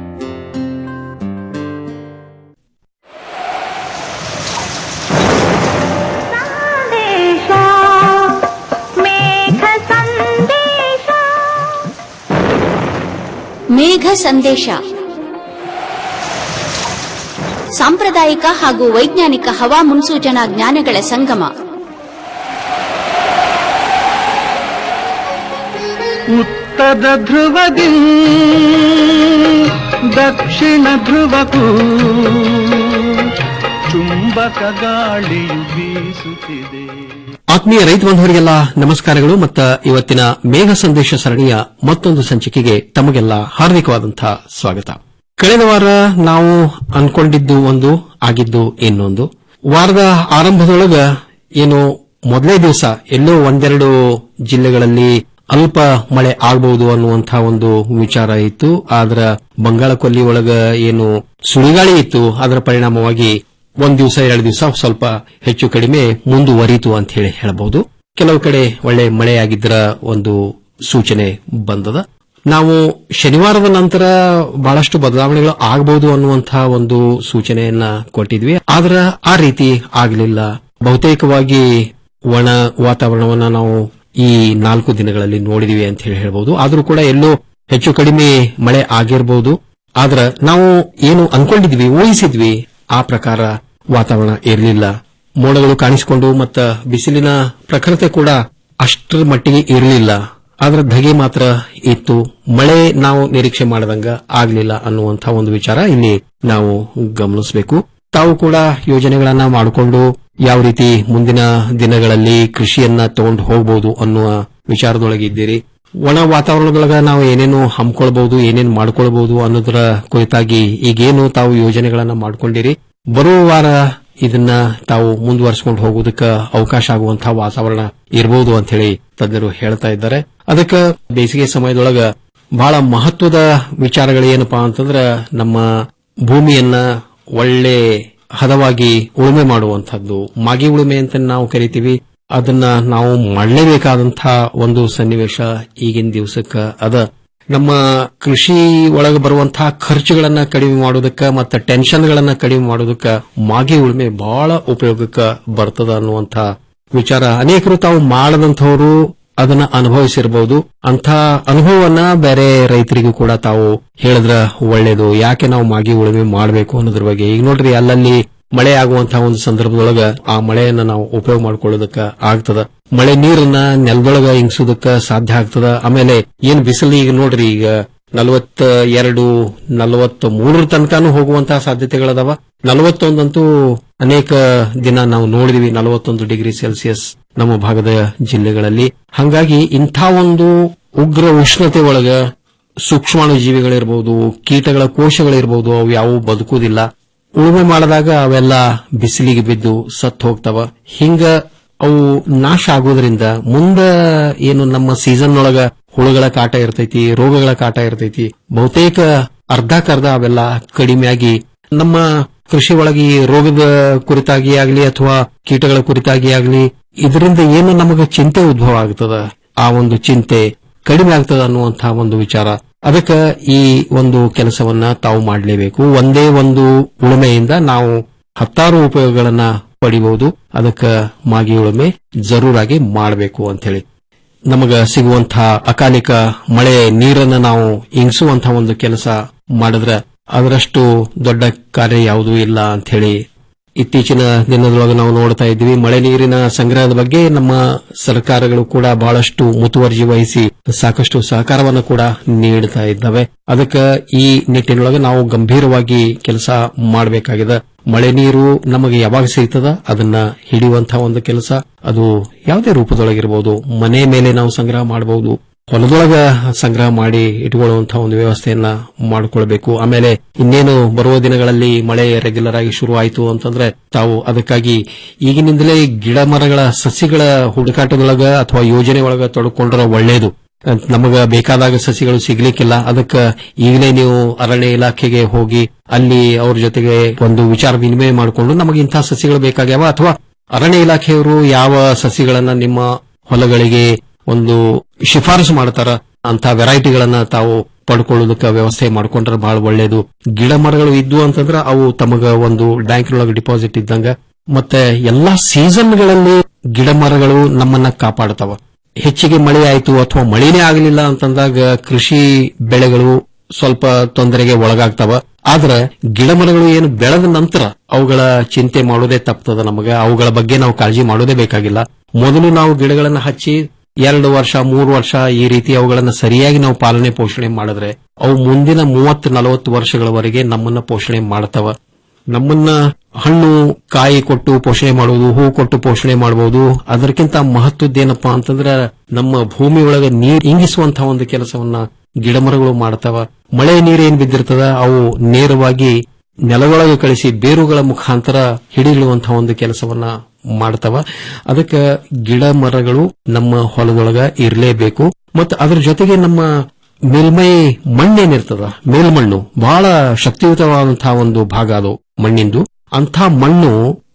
ಮೇಘ ಸಂದೇಶ ಸಾಂಪ್ರದಾಯಿಕ ಹಾಗೂ ವೈಜ್ಞಾನಿಕ ಹವಾ ಮುನ್ಸೂಚನಾ ಜ್ಞಾನಗಳ ಸಂಗಮ ಉತ್ತರ ಧ್ರುವದಿ ದಕ್ಷಿಣ ಧ್ರುವಕ್ಕೂ ಚುಂಬಕ ಗಾಳಿಯು ಬೀಸುತ್ತಿದೆ ಆತ್ಮೀಯ ರೈತ ಬಾಂಧವರಿಗೆಲ್ಲ ನಮಸ್ಕಾರಗಳು ಮತ್ತು ಇವತ್ತಿನ ಮೇಘ ಸಂದೇಶ ಸರಣಿಯ ಮತ್ತೊಂದು ಸಂಚಿಕೆಗೆ ತಮಗೆಲ್ಲ ಹಾರ್ದಿಕವಾದಂತಹ ಸ್ವಾಗತ ಕಳೆದ ವಾರ ನಾವು ಅನ್ಕೊಂಡಿದ್ದು ಒಂದು ಆಗಿದ್ದು ಇನ್ನೊಂದು ವಾರದ ಆರಂಭದೊಳಗ ಏನು ಮೊದಲೇ ದಿವಸ ಎಲ್ಲೋ ಒಂದೆರಡು ಜಿಲ್ಲೆಗಳಲ್ಲಿ ಅಲ್ಪ ಮಳೆ ಆಗಬಹುದು ಅನ್ನುವಂತಹ ಒಂದು ವಿಚಾರ ಇತ್ತು ಆದ್ರ ಬಂಗಾಳ ಕೊಲ್ಲಿ ಒಳಗ ಏನು ಸುಳಿಗಾಳಿ ಇತ್ತು ಅದರ ಪರಿಣಾಮವಾಗಿ ಒಂದ್ ದಿವಸ ಎರಡು ದಿವಸ ಸ್ವಲ್ಪ ಹೆಚ್ಚು ಕಡಿಮೆ ಮುಂದುವರಿತು ಅಂತ ಹೇಳಿ ಹೇಳಬಹುದು ಕೆಲವು ಕಡೆ ಒಳ್ಳೆ ಮಳೆಯಾಗಿದ್ದರ ಒಂದು ಸೂಚನೆ ಬಂದದ ನಾವು ಶನಿವಾರದ ನಂತರ ಬಹಳಷ್ಟು ಬದಲಾವಣೆಗಳು ಆಗಬಹುದು ಅನ್ನುವಂತಹ ಒಂದು ಸೂಚನೆಯನ್ನ ಕೊಟ್ಟಿದ್ವಿ ಆದ್ರ ಆ ರೀತಿ ಆಗಲಿಲ್ಲ ಬಹುತೇಕವಾಗಿ ಒಣ ವಾತಾವರಣವನ್ನ ನಾವು ಈ ನಾಲ್ಕು ದಿನಗಳಲ್ಲಿ ನೋಡಿದಿವಿ ಅಂತ ಹೇಳಿ ಹೇಳಬಹುದು ಆದ್ರೂ ಕೂಡ ಎಲ್ಲೋ ಹೆಚ್ಚು ಕಡಿಮೆ ಮಳೆ ಆಗಿರಬಹುದು ಆದ್ರ ನಾವು ಏನು ಅನ್ಕೊಂಡಿದ್ವಿ ಊಹಿಸಿದ್ವಿ ಆ ಪ್ರಕಾರ ವಾತಾವರಣ ಇರಲಿಲ್ಲ ಮೋಡಗಳು ಕಾಣಿಸಿಕೊಂಡು ಮತ್ತ ಬಿಸಿಲಿನ ಪ್ರಖರತೆ ಕೂಡ ಅಷ್ಟರ ಮಟ್ಟಿಗೆ ಇರಲಿಲ್ಲ ಅದರ ಧಗೆ ಮಾತ್ರ ಇತ್ತು ಮಳೆ ನಾವು ನಿರೀಕ್ಷೆ ಮಾಡದಂಗ ಆಗಲಿಲ್ಲ ಅನ್ನುವಂತಹ ಒಂದು ವಿಚಾರ ಇಲ್ಲಿ ನಾವು ಗಮನಿಸಬೇಕು ತಾವು ಕೂಡ ಯೋಜನೆಗಳನ್ನ ಮಾಡಿಕೊಂಡು ಯಾವ ರೀತಿ ಮುಂದಿನ ದಿನಗಳಲ್ಲಿ ಕೃಷಿಯನ್ನ ತಗೊಂಡು ಹೋಗಬಹುದು ಅನ್ನುವ ವಿಚಾರದೊಳಗೆ ಇದ್ದೀರಿ ಒಣ ವಾತಾವರಣದೊಳಗ ನಾವು ಏನೇನು ಹಮ್ಕೊಳ್ಬಹುದು ಏನೇನು ಮಾಡ್ಕೊಳ್ಬಹುದು ಅನ್ನೋದರ ಕುರಿತಾಗಿ ಈಗೇನು ತಾವು ಯೋಜನೆಗಳನ್ನ ಮಾಡ್ಕೊಂಡಿರಿ ಬರುವ ವಾರ ಇದನ್ನ ತಾವು ಮುಂದುವರಿಸಿಕೊಂಡು ಹೋಗೋದಕ್ಕೆ ಅವಕಾಶ ಆಗುವಂತಹ ವಾತಾವರಣ ಇರಬಹುದು ಅಂತ ಹೇಳಿ ತಜ್ಞರು ಹೇಳ್ತಾ ಇದ್ದಾರೆ ಅದಕ್ಕೆ ಬೇಸಿಗೆ ಸಮಯದೊಳಗ ಬಹಳ ಮಹತ್ವದ ವಿಚಾರಗಳು ಏನಪ್ಪಾ ಅಂತಂದ್ರ ನಮ್ಮ ಭೂಮಿಯನ್ನ ಒಳ್ಳೆ ಹದವಾಗಿ ಉಳುಮೆ ಮಾಡುವಂತಹದ್ದು ಮಾಗಿ ಉಳುಮೆ ಅಂತ ನಾವು ಕರಿತೀವಿ ಅದನ್ನ ನಾವು ಮಾಡಲೇಬೇಕಾದಂತಹ ಒಂದು ಸನ್ನಿವೇಶ ಈಗಿನ ದಿವಸಕ್ಕೆ ಅದ ನಮ್ಮ ಕೃಷಿ ಒಳಗೆ ಬರುವಂತಹ ಖರ್ಚುಗಳನ್ನ ಕಡಿಮೆ ಮಾಡೋದಕ್ಕ ಮತ್ತು ಟೆನ್ಷನ್ಗಳನ್ನ ಕಡಿಮೆ ಮಾಡೋದಕ್ಕ ಮಾಗಿ ಉಳುಮೆ ಬಹಳ ಉಪಯೋಗಕ್ಕೆ ಬರ್ತದ ಅನ್ನುವಂಥ ವಿಚಾರ ಅನೇಕರು ತಾವು ಮಾಡದಂಥವರು ಅದನ್ನ ಅನುಭವಿಸಿರಬಹುದು ಅಂತ ಅನುಭವವನ್ನ ಬೇರೆ ರೈತರಿಗೂ ಕೂಡ ತಾವು ಹೇಳಿದ್ರ ಒಳ್ಳೇದು ಯಾಕೆ ನಾವು ಮಾಗಿ ಉಳುಮೆ ಮಾಡಬೇಕು ಅನ್ನೋದ್ರ ಬಗ್ಗೆ ಈಗ ನೋಡ್ರಿ ಅಲ್ಲಲ್ಲಿ ಮಳೆ ಆಗುವಂತಹ ಒಂದು ಸಂದರ್ಭದೊಳಗ ಆ ಮಳೆಯನ್ನ ನಾವು ಉಪಯೋಗ ಮಾಡ್ಕೊಳ್ಳೋದಕ್ಕ ಆಗ್ತದ ಮಳೆ ನೀರನ್ನ ನೆಲದೊಳಗ ಇಂಗಿಸೋದಕ್ಕ ಸಾಧ್ಯ ಆಗ್ತದ ಆಮೇಲೆ ಏನ್ ಬಿಸಿಲು ಈಗ ನೋಡ್ರಿ ಈಗ ನಲವತ್ತ ಎರಡು ನಲವತ್ತ ಮೂರರ ತನಕನೂ ಹೋಗುವಂತಹ ಸಾಧ್ಯತೆಗಳದಾವ ನಲವತ್ತೊಂದಂತೂ ಅನೇಕ ದಿನ ನಾವು ನೋಡಿದಿವಿ ನಲವತ್ತೊಂದು ಡಿಗ್ರಿ ಸೆಲ್ಸಿಯಸ್ ನಮ್ಮ ಭಾಗದ ಜಿಲ್ಲೆಗಳಲ್ಲಿ ಹಂಗಾಗಿ ಇಂಥ ಒಂದು ಉಗ್ರ ಉಷ್ಣತೆ ಒಳಗ ಸೂಕ್ಷ್ಮಾಣು ಜೀವಿಗಳಿರ್ಬೋದು ಕೀಟಗಳ ಕೋಶಗಳಿರ್ಬೋದು ಅವು ಯಾವುವು ಬದುಕುವುದಿಲ್ಲ ಉಳುಮೆ ಮಾಡಿದಾಗ ಅವೆಲ್ಲ ಬಿಸಿಲಿಗೆ ಬಿದ್ದು ಸತ್ತು ಹೋಗ್ತಾವ ಹಿಂಗ ಅವು ನಾಶ ಆಗೋದ್ರಿಂದ ಮುಂದ ಏನು ನಮ್ಮ ಸೀಸನ್ ಒಳಗ ಹುಳುಗಳ ಕಾಟ ಇರ್ತೈತಿ ರೋಗಗಳ ಕಾಟ ಇರ್ತೈತಿ ಬಹುತೇಕ ಅರ್ಧಕ್ಕರ್ಧ ಅವೆಲ್ಲ ಕಡಿಮೆಯಾಗಿ ನಮ್ಮ ಕೃಷಿ ಒಳಗೆ ಈ ರೋಗದ ಕುರಿತಾಗಿ ಆಗಲಿ ಅಥವಾ ಕೀಟಗಳ ಕುರಿತಾಗಿ ಆಗಲಿ ಇದರಿಂದ ಏನು ನಮಗೆ ಚಿಂತೆ ಉದ್ಭವ ಆಗ್ತದ ಆ ಒಂದು ಚಿಂತೆ ಕಡಿಮೆ ಆಗ್ತದ ಅನ್ನುವಂತಹ ಒಂದು ವಿಚಾರ ಅದಕ್ಕೆ ಈ ಒಂದು ಕೆಲಸವನ್ನ ತಾವು ಮಾಡಲೇಬೇಕು ಒಂದೇ ಒಂದು ಉಳುಮೆಯಿಂದ ನಾವು ಹತ್ತಾರು ಉಪಯೋಗಗಳನ್ನ ಪಡಿಬಹುದು ಅದಕ್ಕೆ ಮಾಗಿ ಉಳುಮೆ ಜರೂರಾಗಿ ಮಾಡಬೇಕು ಅಂತ ಹೇಳಿ ನಮಗ ಸಿಗುವಂತಹ ಅಕಾಲಿಕ ಮಳೆ ನೀರನ್ನ ನಾವು ಇಂಗಿಸುವಂತಹ ಒಂದು ಕೆಲಸ ಮಾಡಿದ್ರೆ ಅದರಷ್ಟು ದೊಡ್ಡ ಕಾರ್ಯ ಯಾವುದೂ ಇಲ್ಲ ಅಂತ ಹೇಳಿ ಇತ್ತೀಚಿನ ದಿನದೊಳಗೆ ನಾವು ನೋಡ್ತಾ ಇದ್ದೀವಿ ಮಳೆ ನೀರಿನ ಸಂಗ್ರಹದ ಬಗ್ಗೆ ನಮ್ಮ ಸರ್ಕಾರಗಳು ಕೂಡ ಬಹಳಷ್ಟು ಮುತುವರ್ಜಿ ವಹಿಸಿ ಸಾಕಷ್ಟು ಸಹಕಾರವನ್ನು ಕೂಡ ನೀಡುತ್ತಾ ಇದ್ದಾವೆ ಅದಕ್ಕೆ ಈ ನಿಟ್ಟಿನೊಳಗೆ ನಾವು ಗಂಭೀರವಾಗಿ ಕೆಲಸ ಮಾಡಬೇಕಾಗಿದೆ ಮಳೆ ನೀರು ನಮಗೆ ಯಾವಾಗ ಸಿಗ್ತದ ಅದನ್ನ ಹಿಡಿಯುವಂತಹ ಒಂದು ಕೆಲಸ ಅದು ಯಾವುದೇ ರೂಪದೊಳಗಿರಬಹುದು ಮನೆ ಮೇಲೆ ನಾವು ಸಂಗ್ರಹ ಮಾಡಬಹುದು ಹೊಲದೊಳಗ ಸಂಗ್ರಹ ಮಾಡಿ ಇಟ್ಕೊಳ್ಳುವಂತಹ ಒಂದು ವ್ಯವಸ್ಥೆಯನ್ನ ಮಾಡಿಕೊಳ್ಬೇಕು ಆಮೇಲೆ ಇನ್ನೇನು ಬರುವ ದಿನಗಳಲ್ಲಿ ಮಳೆ ರೆಗ್ಯುಲರ್ ಆಗಿ ಶುರು ಆಯಿತು ಅಂತಂದ್ರೆ ತಾವು ಅದಕ್ಕಾಗಿ ಈಗಿನಿಂದಲೇ ಗಿಡ ಮರಗಳ ಸಸಿಗಳ ಹುಡುಕಾಟದೊಳಗ ಅಥವಾ ಯೋಜನೆ ಒಳಗ ತೊಡಕೊಂಡ್ರೆ ಒಳ್ಳೆಯದು ನಮಗ ಬೇಕಾದಾಗ ಸಸಿಗಳು ಸಿಗ್ಲಿಕ್ಕಿಲ್ಲ ಅದಕ್ಕೆ ಈಗಲೇ ನೀವು ಅರಣ್ಯ ಇಲಾಖೆಗೆ ಹೋಗಿ ಅಲ್ಲಿ ಅವ್ರ ಜೊತೆಗೆ ಒಂದು ವಿಚಾರ ವಿನಿಮಯ ಮಾಡಿಕೊಂಡು ನಮಗೆ ಇಂತಹ ಸಸಿಗಳು ಬೇಕಾಗ್ಯಾವ ಅಥವಾ ಅರಣ್ಯ ಇಲಾಖೆಯವರು ಯಾವ ಸಸಿಗಳನ್ನ ನಿಮ್ಮ ಹೊಲಗಳಿಗೆ ಒಂದು ಶಿಫಾರಸು ಮಾಡ್ತಾರ ಅಂತ ವೆರೈಟಿಗಳನ್ನ ತಾವು ಪಡ್ಕೊಳ್ಳೋದಕ್ಕೆ ವ್ಯವಸ್ಥೆ ಮಾಡ್ಕೊಂಡ್ರೆ ಬಹಳ ಒಳ್ಳೇದು ಗಿಡ ಮರಗಳು ಇದ್ವು ಅಂತಂದ್ರೆ ಅವು ತಮಗ ಒಂದು ಬ್ಯಾಂಕಿನೊಳಗೆ ಡಿಪಾಸಿಟ್ ಇದ್ದಂಗ ಮತ್ತೆ ಎಲ್ಲಾ ಸೀಸನ್ಗಳಲ್ಲಿ ಗಿಡ ಮರಗಳು ನಮ್ಮನ್ನ ಕಾಪಾಡ್ತಾವ ಹೆಚ್ಚಿಗೆ ಮಳೆ ಆಯಿತು ಅಥವಾ ಮಳೆನೇ ಆಗಲಿಲ್ಲ ಅಂತಂದಾಗ ಕೃಷಿ ಬೆಳೆಗಳು ಸ್ವಲ್ಪ ತೊಂದರೆಗೆ ಒಳಗಾಗ್ತಾವ ಆದ್ರೆ ಗಿಡ ಮರಗಳು ಏನು ಬೆಳೆದ ನಂತರ ಅವುಗಳ ಚಿಂತೆ ಮಾಡೋದೇ ತಪ್ತದ ನಮಗ ಅವುಗಳ ಬಗ್ಗೆ ನಾವು ಕಾಳಜಿ ಮಾಡೋದೇ ಬೇಕಾಗಿಲ್ಲ ಮೊದಲು ನಾವು ಗಿಡಗಳನ್ನ ಹಚ್ಚಿ ಎರಡು ವರ್ಷ ಮೂರು ವರ್ಷ ಈ ರೀತಿ ಅವುಗಳನ್ನ ಸರಿಯಾಗಿ ನಾವು ಪಾಲನೆ ಪೋಷಣೆ ಮಾಡಿದ್ರೆ ಅವು ಮುಂದಿನ ಮೂವತ್ತು ನಲವತ್ತು ವರ್ಷಗಳವರೆಗೆ ನಮ್ಮನ್ನ ಪೋಷಣೆ ಮಾಡ್ತಾವ ನಮ್ಮನ್ನ ಹಣ್ಣು ಕಾಯಿ ಕೊಟ್ಟು ಪೋಷಣೆ ಮಾಡುವುದು ಹೂ ಕೊಟ್ಟು ಪೋಷಣೆ ಮಾಡಬಹುದು ಅದಕ್ಕಿಂತ ಮಹತ್ವದ್ದೇನಪ್ಪಾ ಅಂತಂದ್ರೆ ನಮ್ಮ ಭೂಮಿ ಒಳಗೆ ನೀರು ಇಂಗಿಸುವಂತಹ ಒಂದು ಕೆಲಸವನ್ನ ಗಿಡಮರಗಳು ಮಾಡ್ತಾವ ಮಳೆ ನೀರೇನ್ ಬಿದ್ದಿರ್ತದ ಅವು ನೇರವಾಗಿ ನೆಲದೊಳಗೆ ಕಳಿಸಿ ಬೇರುಗಳ ಮುಖಾಂತರ ಹಿಡಿಯುವಂತಹ ಒಂದು ಕೆಲಸವನ್ನ ಮಾಡ್ತಾವ ಅದಕ್ಕೆ ಗಿಡ ಮರಗಳು ನಮ್ಮ ಹೊಲದೊಳಗ ಇರಲೇಬೇಕು ಮತ್ತು ಅದರ ಜೊತೆಗೆ ನಮ್ಮ ಮೇಲ್ಮೈ ಮಣ್ಣೇನಿರ್ತದ ಮೇಲ್ಮಣ್ಣು ಬಹಳ ಶಕ್ತಿಯುತವಾದಂತಹ ಒಂದು ಭಾಗ ಅದು ಮಣ್ಣಿಂದು ಅಂಥ ಮಣ್ಣು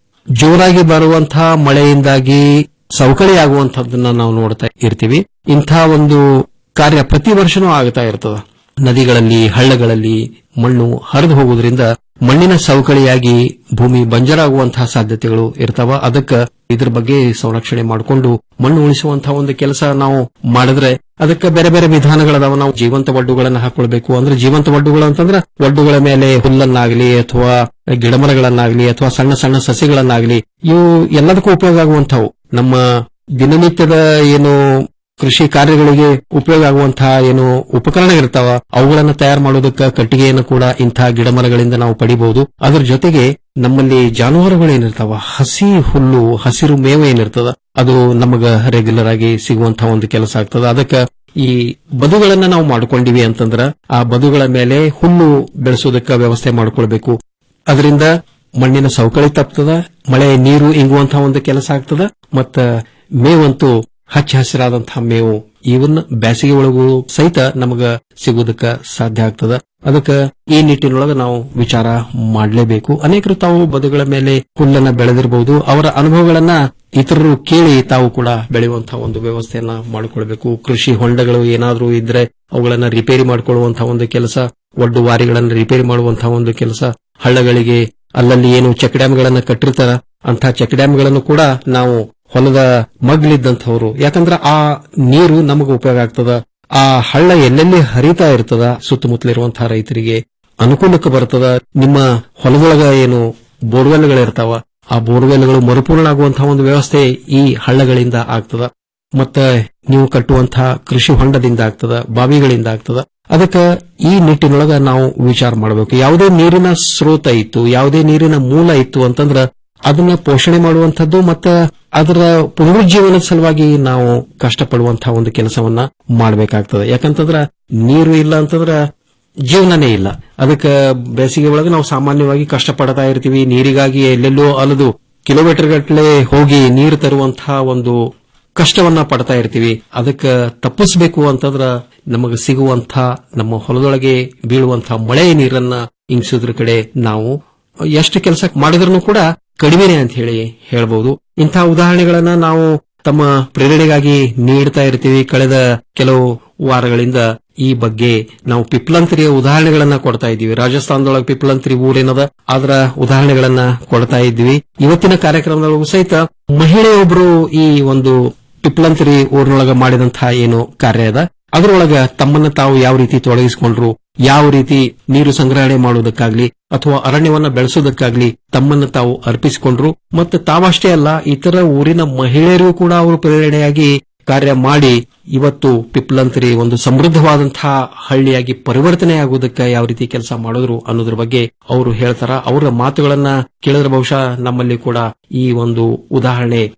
ಜೋರಾಗಿ ಬರುವಂತಹ ಮಳೆಯಿಂದಾಗಿ ಸವಕಳಿ ಆಗುವಂತಹದ್ದನ್ನ ನಾವು ನೋಡ್ತಾ ಇರ್ತೀವಿ ಇಂಥ ಒಂದು ಕಾರ್ಯ ಪ್ರತಿ ವರ್ಷನೂ ಆಗ್ತಾ ಇರ್ತದ ನದಿಗಳಲ್ಲಿ ಹಳ್ಳಗಳಲ್ಲಿ ಮಣ್ಣು ಹರಿದು ಹೋಗುವುದರಿಂದ ಮಣ್ಣಿನ ಸವಕಳಿಯಾಗಿ ಭೂಮಿ ಬಂಜರಾಗುವಂತಹ ಸಾಧ್ಯತೆಗಳು ಇರ್ತಾವ ಅದಕ್ಕೆ ಇದ್ರ ಬಗ್ಗೆ ಸಂರಕ್ಷಣೆ ಮಾಡಿಕೊಂಡು ಮಣ್ಣು ಉಳಿಸುವಂತಹ ಒಂದು ಕೆಲಸ ನಾವು ಮಾಡಿದ್ರೆ ಅದಕ್ಕೆ ಬೇರೆ ಬೇರೆ ವಿಧಾನಗಳದಾವ ನಾವು ಜೀವಂತ ಒಡ್ಡುಗಳನ್ನ ಹಾಕೊಳ್ಬೇಕು ಅಂದ್ರೆ ಜೀವಂತ ಒಡ್ಡುಗಳು ಅಂತಂದ್ರೆ ಒಡ್ಡುಗಳ ಮೇಲೆ ಹುಲ್ಲನ್ನಾಗ್ಲಿ ಅಥವಾ ಗಿಡಮರಗಳನ್ನಾಗ್ಲಿ ಅಥವಾ ಸಣ್ಣ ಸಣ್ಣ ಸಸಿಗಳನ್ನಾಗ್ಲಿ ಇವು ಎಲ್ಲದಕ್ಕೂ ಉಪಯೋಗ ಆಗುವಂತವು ನಮ್ಮ ದಿನನಿತ್ಯದ ಏನು ಕೃಷಿ ಕಾರ್ಯಗಳಿಗೆ ಉಪಯೋಗ ಆಗುವಂತಹ ಏನು ಉಪಕರಣಗಳಿರ್ತಾವ ಅವುಗಳನ್ನ ತಯಾರು ಮಾಡೋದಕ್ಕೆ ಕಟ್ಟಿಗೆಯನ್ನು ಕೂಡ ಇಂತಹ ಗಿಡಮರಗಳಿಂದ ನಾವು ಪಡಿಬಹುದು ಅದರ ಜೊತೆಗೆ ನಮ್ಮಲ್ಲಿ ಜಾನುವಾರುಗಳೇನಿರ್ತಾವ ಹಸಿ ಹುಲ್ಲು ಹಸಿರು ಮೇವು ಏನಿರ್ತದ ಅದು ನಮಗ ರೆಗ್ಯುಲರ್ ಆಗಿ ಸಿಗುವಂತಹ ಒಂದು ಕೆಲಸ ಆಗ್ತದ ಅದಕ್ಕೆ ಈ ಬದುಗಳನ್ನ ನಾವು ಮಾಡ್ಕೊಂಡಿವಿ ಅಂತಂದ್ರ ಆ ಬದುಗಳ ಮೇಲೆ ಹುಲ್ಲು ಬೆಳೆಸೋದಕ್ಕೆ ವ್ಯವಸ್ಥೆ ಮಾಡ್ಕೊಳ್ಬೇಕು ಅದರಿಂದ ಮಣ್ಣಿನ ಸವಕಳಿ ತಪ್ತದ ಮಳೆ ನೀರು ಇಂಗುವಂತಹ ಒಂದು ಕೆಲಸ ಆಗ್ತದ ಮತ್ತ ಮೇವಂತೂ ಹಚ್ಚ ಹಸಿರಾದಂತಹ ಮೇವು ಇವನ್ ಬೇಸಿಗೆ ಒಳಗೂ ಸಹಿತ ನಮಗ ಸಿಗುವುದಕ್ಕ ಸಾಧ್ಯ ಆಗ್ತದ ಅದಕ್ಕ ಈ ನಿಟ್ಟಿನೊಳಗ ನಾವು ವಿಚಾರ ಮಾಡಲೇಬೇಕು ಅನೇಕರು ತಾವು ಬದುಗಳ ಮೇಲೆ ಹುಲ್ಲನ್ನ ಬೆಳೆದಿರಬಹುದು ಅವರ ಅನುಭವಗಳನ್ನ ಇತರರು ಕೇಳಿ ತಾವು ಕೂಡ ಬೆಳೆಯುವಂತಹ ಒಂದು ವ್ಯವಸ್ಥೆಯನ್ನ ಮಾಡಿಕೊಳ್ಬೇಕು ಕೃಷಿ ಹೊಂಡಗಳು ಏನಾದರೂ ಇದ್ರೆ ಅವುಗಳನ್ನ ರಿಪೇರಿ ಮಾಡಿಕೊಳ್ಳುವಂತಹ ಒಂದು ಕೆಲಸ ಒಡ್ಡು ವಾರಿಗಳನ್ನ ರಿಪೇರಿ ಮಾಡುವಂತಹ ಒಂದು ಕೆಲಸ ಹಳ್ಳಗಳಿಗೆ ಅಲ್ಲಲ್ಲಿ ಏನು ಚೆಕ್ ಡ್ಯಾಂಗಳನ್ನ ಕಟ್ಟಿರ್ತಾರ ಅಂತಹ ಚೆಕ್ ಡ್ಯಾಂಗಳನ್ನು ಕೂಡ ನಾವು ಹೊಲದ ಮಗ್ಲಿದ್ದಂಥವ್ರು ಯಾಕಂದ್ರೆ ಆ ನೀರು ನಮಗೆ ಉಪಯೋಗ ಆಗ್ತದ ಆ ಹಳ್ಳ ಎಲ್ಲೆಲ್ಲಿ ಹರಿತಾ ಇರ್ತದ ಸುತ್ತಮುತ್ತಲಿರುವಂತಹ ರೈತರಿಗೆ ಅನುಕೂಲಕ್ಕೆ ಬರ್ತದ ನಿಮ್ಮ ಹೊಲದೊಳಗ ಏನು ಬೋರ್ವೆಲ್ಗಳಿರ್ತಾವ ಆ ಬೋರ್ವೆಲ್ಗಳು ಮರುಪೂರ್ಣ ಆಗುವಂತಹ ಒಂದು ವ್ಯವಸ್ಥೆ ಈ ಹಳ್ಳಗಳಿಂದ ಆಗ್ತದ ಮತ್ತ ನೀವು ಕಟ್ಟುವಂತಹ ಕೃಷಿ ಹೊಂಡದಿಂದ ಆಗ್ತದ ಬಾವಿಗಳಿಂದ ಆಗ್ತದ ಅದಕ್ಕೆ ಈ ನಿಟ್ಟಿನೊಳಗ ನಾವು ವಿಚಾರ ಮಾಡಬೇಕು ಯಾವುದೇ ನೀರಿನ ಸ್ರೋತ ಇತ್ತು ಯಾವುದೇ ನೀರಿನ ಮೂಲ ಇತ್ತು ಅಂತಂದ್ರ ಅದನ್ನ ಪೋಷಣೆ ಮಾಡುವಂತದ್ದು ಮತ್ತೆ ಅದರ ಪುನರುಜ್ಜೀವನದ ಸಲುವಾಗಿ ನಾವು ಕಷ್ಟಪಡುವಂತಹ ಒಂದು ಕೆಲಸವನ್ನ ಮಾಡಬೇಕಾಗ್ತದೆ ಯಾಕಂತಂದ್ರ ನೀರು ಇಲ್ಲ ಅಂತಂದ್ರ ಜೀವನನೇ ಇಲ್ಲ ಅದಕ್ಕೆ ಬೇಸಿಗೆ ಒಳಗೆ ನಾವು ಸಾಮಾನ್ಯವಾಗಿ ಕಷ್ಟಪಡ್ತಾ ಇರ್ತೀವಿ ನೀರಿಗಾಗಿ ಎಲ್ಲೆಲ್ಲೋ ಅಲದು ಕಿಲೋಮೀಟರ್ ಗಟ್ಟಲೆ ಹೋಗಿ ನೀರು ತರುವಂತಹ ಒಂದು ಕಷ್ಟವನ್ನ ಪಡ್ತಾ ಇರ್ತೀವಿ ಅದಕ್ಕೆ ತಪ್ಪಿಸಬೇಕು ಅಂತಂದ್ರ ನಮಗೆ ಸಿಗುವಂತ ನಮ್ಮ ಹೊಲದೊಳಗೆ ಬೀಳುವಂತಹ ಮಳೆ ನೀರನ್ನ ಇಂಗಿಸೋದ್ರ ಕಡೆ ನಾವು ಎಷ್ಟು ಕೆಲಸ ಮಾಡಿದ್ರೂ ಕೂಡ ಕಡಿಮೆನೆ ಅಂತ ಹೇಳಿ ಹೇಳ್ಬಹುದು ಇಂತಹ ಉದಾಹರಣೆಗಳನ್ನ ನಾವು ತಮ್ಮ ಪ್ರೇರಣೆಗಾಗಿ ನೀಡ್ತಾ ಇರ್ತೀವಿ ಕಳೆದ ಕೆಲವು ವಾರಗಳಿಂದ ಈ ಬಗ್ಗೆ ನಾವು ಪಿಪ್ಲಂತ್ರಿಯ ಉದಾಹರಣೆಗಳನ್ನ ಕೊಡ್ತಾ ಇದ್ದೀವಿ ರಾಜಸ್ಥಾನದೊಳಗೆ ಪಿಪ್ಲಂತ್ರಿ ಊರೇನದ ಅದರ ಉದಾಹರಣೆಗಳನ್ನ ಕೊಡ್ತಾ ಇದ್ವಿ ಇವತ್ತಿನ ಕಾರ್ಯಕ್ರಮದೊಳಗೂ ಸಹಿತ ಮಹಿಳೆಯೊಬ್ಬರು ಈ ಒಂದು ಪಿಪ್ಲಂತ್ರಿ ಊರಿನೊಳಗ ಮಾಡಿದಂತಹ ಏನು ಕಾರ್ಯ ಅದ ಅದರೊಳಗ ತಮ್ಮನ್ನ ತಾವು ಯಾವ ರೀತಿ ತೊಡಗಿಸಿಕೊಂಡ್ರು ಯಾವ ರೀತಿ ನೀರು ಸಂಗ್ರಹಣೆ ಮಾಡುವುದಕ್ಕಾಗ್ಲಿ ಅಥವಾ ಅರಣ್ಯವನ್ನ ಬೆಳೆಸೋದಕ್ಕಾಗ್ಲಿ ತಮ್ಮನ್ನ ತಾವು ಅರ್ಪಿಸಿಕೊಂಡ್ರು ಮತ್ತು ತಾವಷ್ಟೇ ಅಲ್ಲ ಇತರ ಊರಿನ ಮಹಿಳೆಯರು ಕೂಡ ಅವರು ಪ್ರೇರಣೆಯಾಗಿ ಕಾರ್ಯ ಮಾಡಿ ಇವತ್ತು ಪಿಪ್ಲಂತ್ರಿ ಒಂದು ಸಮೃದ್ಧವಾದಂತಹ ಹಳ್ಳಿಯಾಗಿ ಪರಿವರ್ತನೆ ಆಗುವುದಕ್ಕೆ ಯಾವ ರೀತಿ ಕೆಲಸ ಮಾಡಿದ್ರು ಅನ್ನೋದ್ರ ಬಗ್ಗೆ ಅವರು ಹೇಳ್ತಾರ ಅವರ ಮಾತುಗಳನ್ನ ಕೇಳಿದ್ರೆ ಬಹುಶಃ ನಮ್ಮಲ್ಲಿ ಕೂಡ ಈ ಒಂದು ಉದಾಹರಣೆ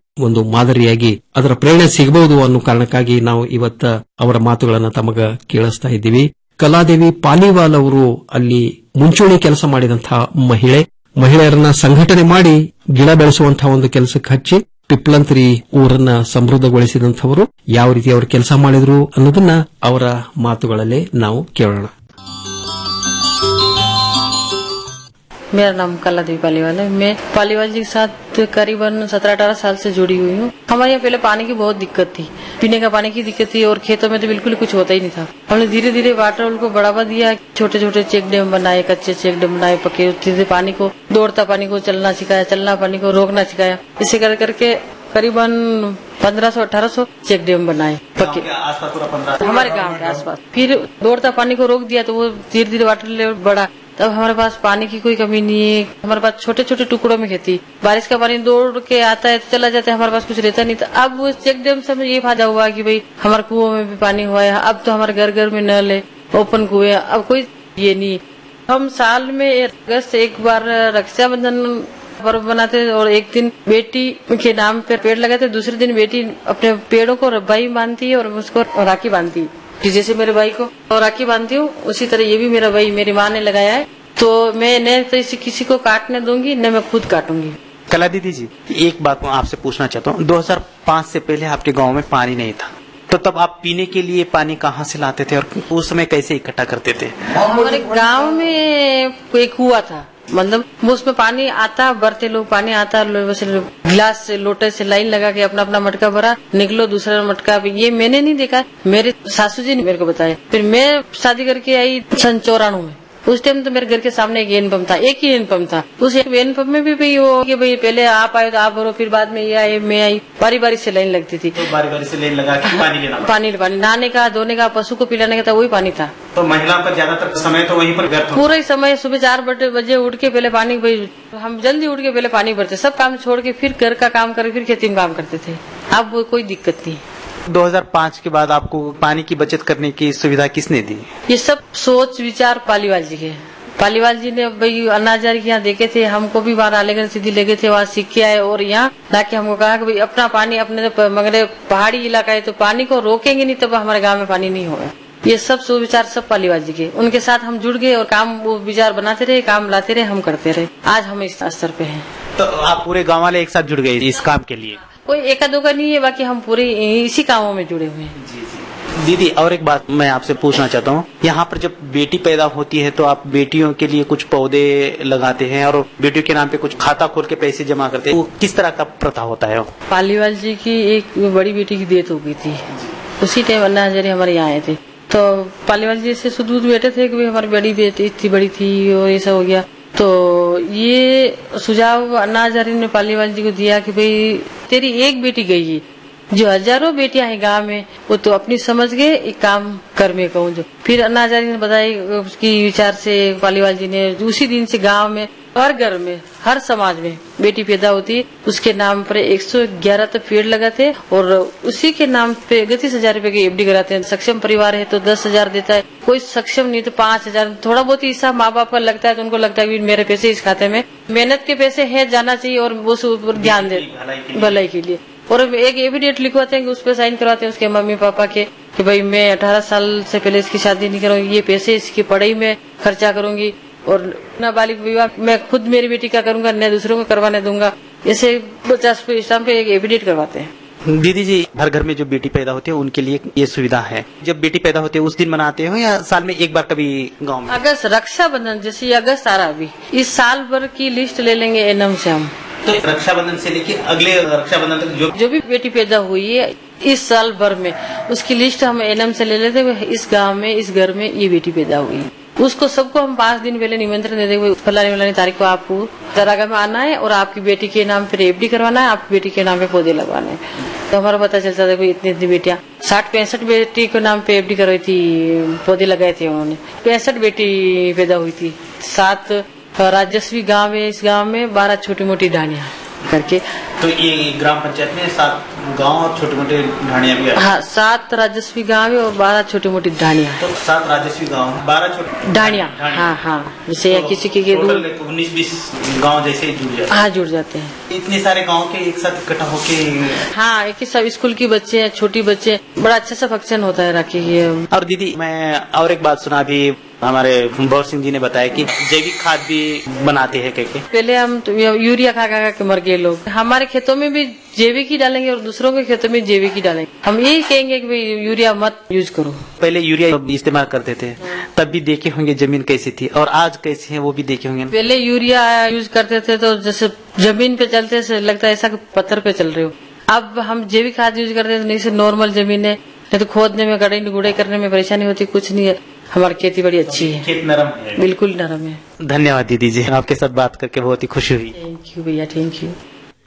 ಒಂದು ಮಾದರಿಯಾಗಿ ಅದರ ಪ್ರೇರಣೆ ಸಿಗಬಹುದು ಅನ್ನೋ ಕಾರಣಕ್ಕಾಗಿ ನಾವು ಇವತ್ತ ಅವರ ಮಾತುಗಳನ್ನ ತಮಗ ಕೇಳಿಸ್ತಾ ಇದ್ದೀವಿ ಕಲಾದೇವಿ ಪಾಲಿವಾಲ್ ಅವರು ಅಲ್ಲಿ ಮುಂಚೂಣಿ ಕೆಲಸ ಮಾಡಿದಂತಹ ಮಹಿಳೆ ಮಹಿಳೆಯರನ್ನ ಸಂಘಟನೆ ಮಾಡಿ ಗಿಡ ಬೆಳೆಸುವಂತಹ ಒಂದು ಕೆಲಸಕ್ಕೆ ಹಚ್ಚಿ ಪಿಪ್ಲಂತ್ರಿ ಊರನ್ನ ಸಮೃದ್ಧಗೊಳಿಸಿದಂಥವರು ಯಾವ ರೀತಿ ಅವರು ಕೆಲಸ ಮಾಡಿದ್ರು ಅನ್ನೋದನ್ನ ಅವರ ಮಾತುಗಳಲ್ಲೇ ನಾವು ಕೇಳೋಣ मेरा नाम कला देवी पालीवाल है मैं पालीवाल जी के साथ करीबन सत्रह अठारह साल से जुड़ी हुई हूँ हमारे यहाँ पहले पानी की बहुत दिक्कत थी पीने का पानी की दिक्कत थी और खेतों में तो बिल्कुल कुछ होता ही नहीं था हमने धीरे धीरे वाटर होल को बढ़ावा दिया छोटे छोटे चेक डैम बनाए कच्चे चेक डैम बनाए पके धीरे पानी को दौड़ता पानी को चलना सिखाया चलना पानी को रोकना सिखाया इसे कर करके करीबन पंद्रह सौ अठारह सौ चेक डैम बनाए पक्के हमारे गांव के आसपास फिर दौड़ता पानी को रोक दिया तो वो धीरे धीरे वाटर लेवल बढ़ा तब हमारे पास पानी की कोई कमी नहीं है हमारे पास छोटे छोटे टुकड़ों में खेती बारिश का पानी दौड़ के आता है तो चला जाता है हमारे पास कुछ रहता नहीं था अब वो चेक डैम से हमें ये फायदा हुआ कि भाई हमारे कुओं में भी पानी हुआ है अब तो हमारे घर घर में नल है ओपन कुएं अब कोई ये नहीं हम साल में अगस्त एक बार रक्षाबंधन पर्व बनाते और एक दिन बेटी के नाम पे पेड़ लगाते दूसरे दिन बेटी अपने पेड़ों को रब्बाई बांधती है और उसको राखी बांधती है कि जैसे मेरे भाई को और राखी बांधती हूँ उसी तरह ये भी मेरा भाई मेरी माँ ने लगाया है तो मैं न तो इसे किसी को काटने दूंगी न मैं खुद काटूंगी कला दीदी जी एक बात मैं आपसे पूछना चाहता हूँ 2005 से पहले आपके गांव में पानी नहीं था तो तब आप पीने के लिए पानी कहाँ से लाते थे और उस समय कैसे इकट्ठा करते थे हमारे गांव में एक कुआ था मतलब वो उसमें पानी आता भरते लोग पानी आता लो- वैसे लो- गिलास से लोटे से लाइन लगा के अपना अपना मटका भरा निकलो दूसरा मटका भी ये मैंने नहीं देखा मेरे सासू जी ने मेरे को बताया फिर मैं शादी करके आई सन चौरानवे में उस टाइम तो मेरे घर के सामने एक हैंड पंप था एक ही हैंड पंप था उस हैंड पंप में भी भाई वो कि भाई पहले आप आए तो आप भरो फिर बाद में ये आए मैं आई बारी बारी से लाइन लगती थी तो बारी बारी से लेन लगा के पानी लेना पानी पानी नहाने का धोने का पशु को पिलाने का था वही पानी था तो महिलाओं का ज्यादातर समय तो वहीं पर व्यर्थ होता पूरा ही समय सुबह चार बजे बजे उठ के पहले पानी भाई हम जल्दी उठ के पहले पानी भरते सब काम छोड़ के फिर घर का काम करके फिर खेती में काम करते थे अब वो कोई दिक्कत नहीं 2005 के बाद आपको पानी की बचत करने की सुविधा किसने दी ये सब सोच विचार पालीवाल जी के पालीवाल जी ने भाई अनाजार यहाँ देखे थे हमको भी वहाँ रालेगंज सीधी ले गए थे वहाँ सीख के आए और यहाँ लाके हमको कहा कि भाई अपना पानी अपने तो मगर पहाड़ी इलाका है तो पानी को रोकेंगे नहीं तब हमारे गांव में पानी नहीं होगा ये सब सुविचार सब पालीवाल जी के उनके साथ हम जुड़ गए और काम वो विचार बनाते रहे काम लाते रहे हम करते रहे आज हम इस स्तर पे हैं तो आप पूरे गांव वाले एक साथ जुड़ गए इस काम के लिए कोई एका दो का नहीं है बाकी हम पूरे इसी कामों में जुड़े हुए हैं दीदी और एक बात मैं आपसे पूछना चाहता हूँ यहाँ पर जब बेटी पैदा होती है तो आप बेटियों के लिए कुछ पौधे लगाते हैं और बेटियों के नाम पे कुछ खाता खोल के पैसे जमा करते हैं वो किस तरह का प्रथा होता है वो? पालीवाल जी की एक बड़ी बेटी की डेथ हो गई थी उसी टाइम अन्ना हजारे हमारे यहाँ आए थे तो पालीवाल जी से सुध बैठे थे कि भाई हमारी बड़ी बेटी इतनी बड़ी थी और ये सब हो गया तो ये सुझाव अन्ना हजारे ने पालीवाल जी को दिया कि भाई तेरी एक बेटी गई है जो हजारों बेटियां हैं गांव में वो तो अपनी समझ गए एक काम कर में कहूँ जो फिर अन्ना हजारे ने बताया उसकी विचार से पालीवाल जी ने उसी दिन से गांव में हर घर में हर समाज में बेटी पैदा होती है उसके नाम पर 111 तो पेड़ लगाते हैं और उसी के नाम पे इकतीस हजार रूपए की एफडी कराते हैं सक्षम परिवार है तो दस हजार देता है कोई सक्षम नहीं तो पाँच हजार थोड़ा बहुत हिस्सा माँ बाप का लगता है तो उनको लगता है कि मेरे पैसे इस खाते में मेहनत के पैसे है जाना चाहिए और वो उस ऊपर ध्यान दे भलाई के लिए और एक एविडेट लिखवाते हैं कि उस पर साइन करवाते हैं उसके मम्मी पापा के कि भाई मैं 18 साल से पहले इसकी शादी नहीं करूंगी ये पैसे इसकी पढ़ाई में खर्चा करूंगी और नाबालिग विवाह मैं खुद मेरी बेटी का करूंगा न दूसरों को करवाने दूंगा ऐसे पचास पे इस्लाम पे एक एविडेट करवाते हैं दीदी जी हर घर में जो बेटी पैदा होती है उनके लिए ये सुविधा है जब बेटी पैदा होती है उस दिन मनाते हो या साल में एक बार कभी गांव में अगस्त रक्षाबंधन जैसे ये अगस्त आ रहा अभी इस साल भर की लिस्ट ले लेंगे एनम से हम तो रक्षाबंधन से लेके अगले रक्षाबंधन तक जो जो भी बेटी पैदा हुई है इस साल भर में उसकी लिस्ट हम एनएम से ले लेते हैं इस गांव में इस घर में ये बेटी पैदा हुई है उसको सबको हम पाँच दिन पहले निमंत्रण दे देंगे फलानी फलानी तारीख को आपको दरागा में आना है और आपकी बेटी के नाम पे एफडी करवाना है आपकी बेटी के नाम पे पौधे लगवाने हैं तो हमारा पता चलता था कोई इतनी इतनी बेटियां साठ पैंसठ बेटी के नाम पे एफडी करवाई थी पौधे लगाए थे उन्होंने पैंसठ बेटी पैदा हुई थी सात राजस्वी गांव है इस गांव में बारह छोटी मोटी डानिया करके तो ये ग्राम पंचायत में सात गांव और छोटे मोटे ढाणिया भी आते हाँ सात राजस्वी गाँव है और बारह छोटी मोटी ढाणिया तो सात राजस्वी गांव हैं बारह छोटे ढाणिया हाँ हाँ जैसे या किसी के टोटल उन्नीस बीस गांव जैसे ही जुड़ जाते हाँ जुड़ जाते हैं हैं इतने सारे गांव के एक साथ इकट्ठा होके हाँ एक ही सब स्कूल की बच्चे हैं छोटी बच्चे हैं। बड़ा अच्छा सा फंक्शन होता है राखी की और दीदी मैं और एक बात सुना अभी हमारे भौर सिंह जी ने बताया कि जैविक खाद भी बनाते हैं कह के पहले हम तो यू- यूरिया खा खा खा के मर गए लोग हमारे खेतों में भी जैविक ही डालेंगे और दूसरों के खेतों में जैविक ही डालेंगे हम यही कहेंगे कि भाई यूरिया मत यूज करो पहले यूरिया इस्तेमाल करते थे तब भी देखे होंगे जमीन कैसी थी और आज कैसी है वो भी देखे होंगे पहले यूरिया यूज करते थे तो जैसे जमीन पे चलते से लगता है ऐसा कि पत्थर पे चल रहे हो अब हम जैविक खाद यूज करते हैं तो नहीं से नॉर्मल जमीन है नहीं तो खोदने में गड़े गुड़े करने में परेशानी होती कुछ नहीं है हमारी खेती बड़ी अच्छी है खेत नरम है बिल्कुल नरम है धन्यवाद दीदी जी आपके साथ बात करके बहुत ही खुशी हुई थैंक यू भैया थैंक यू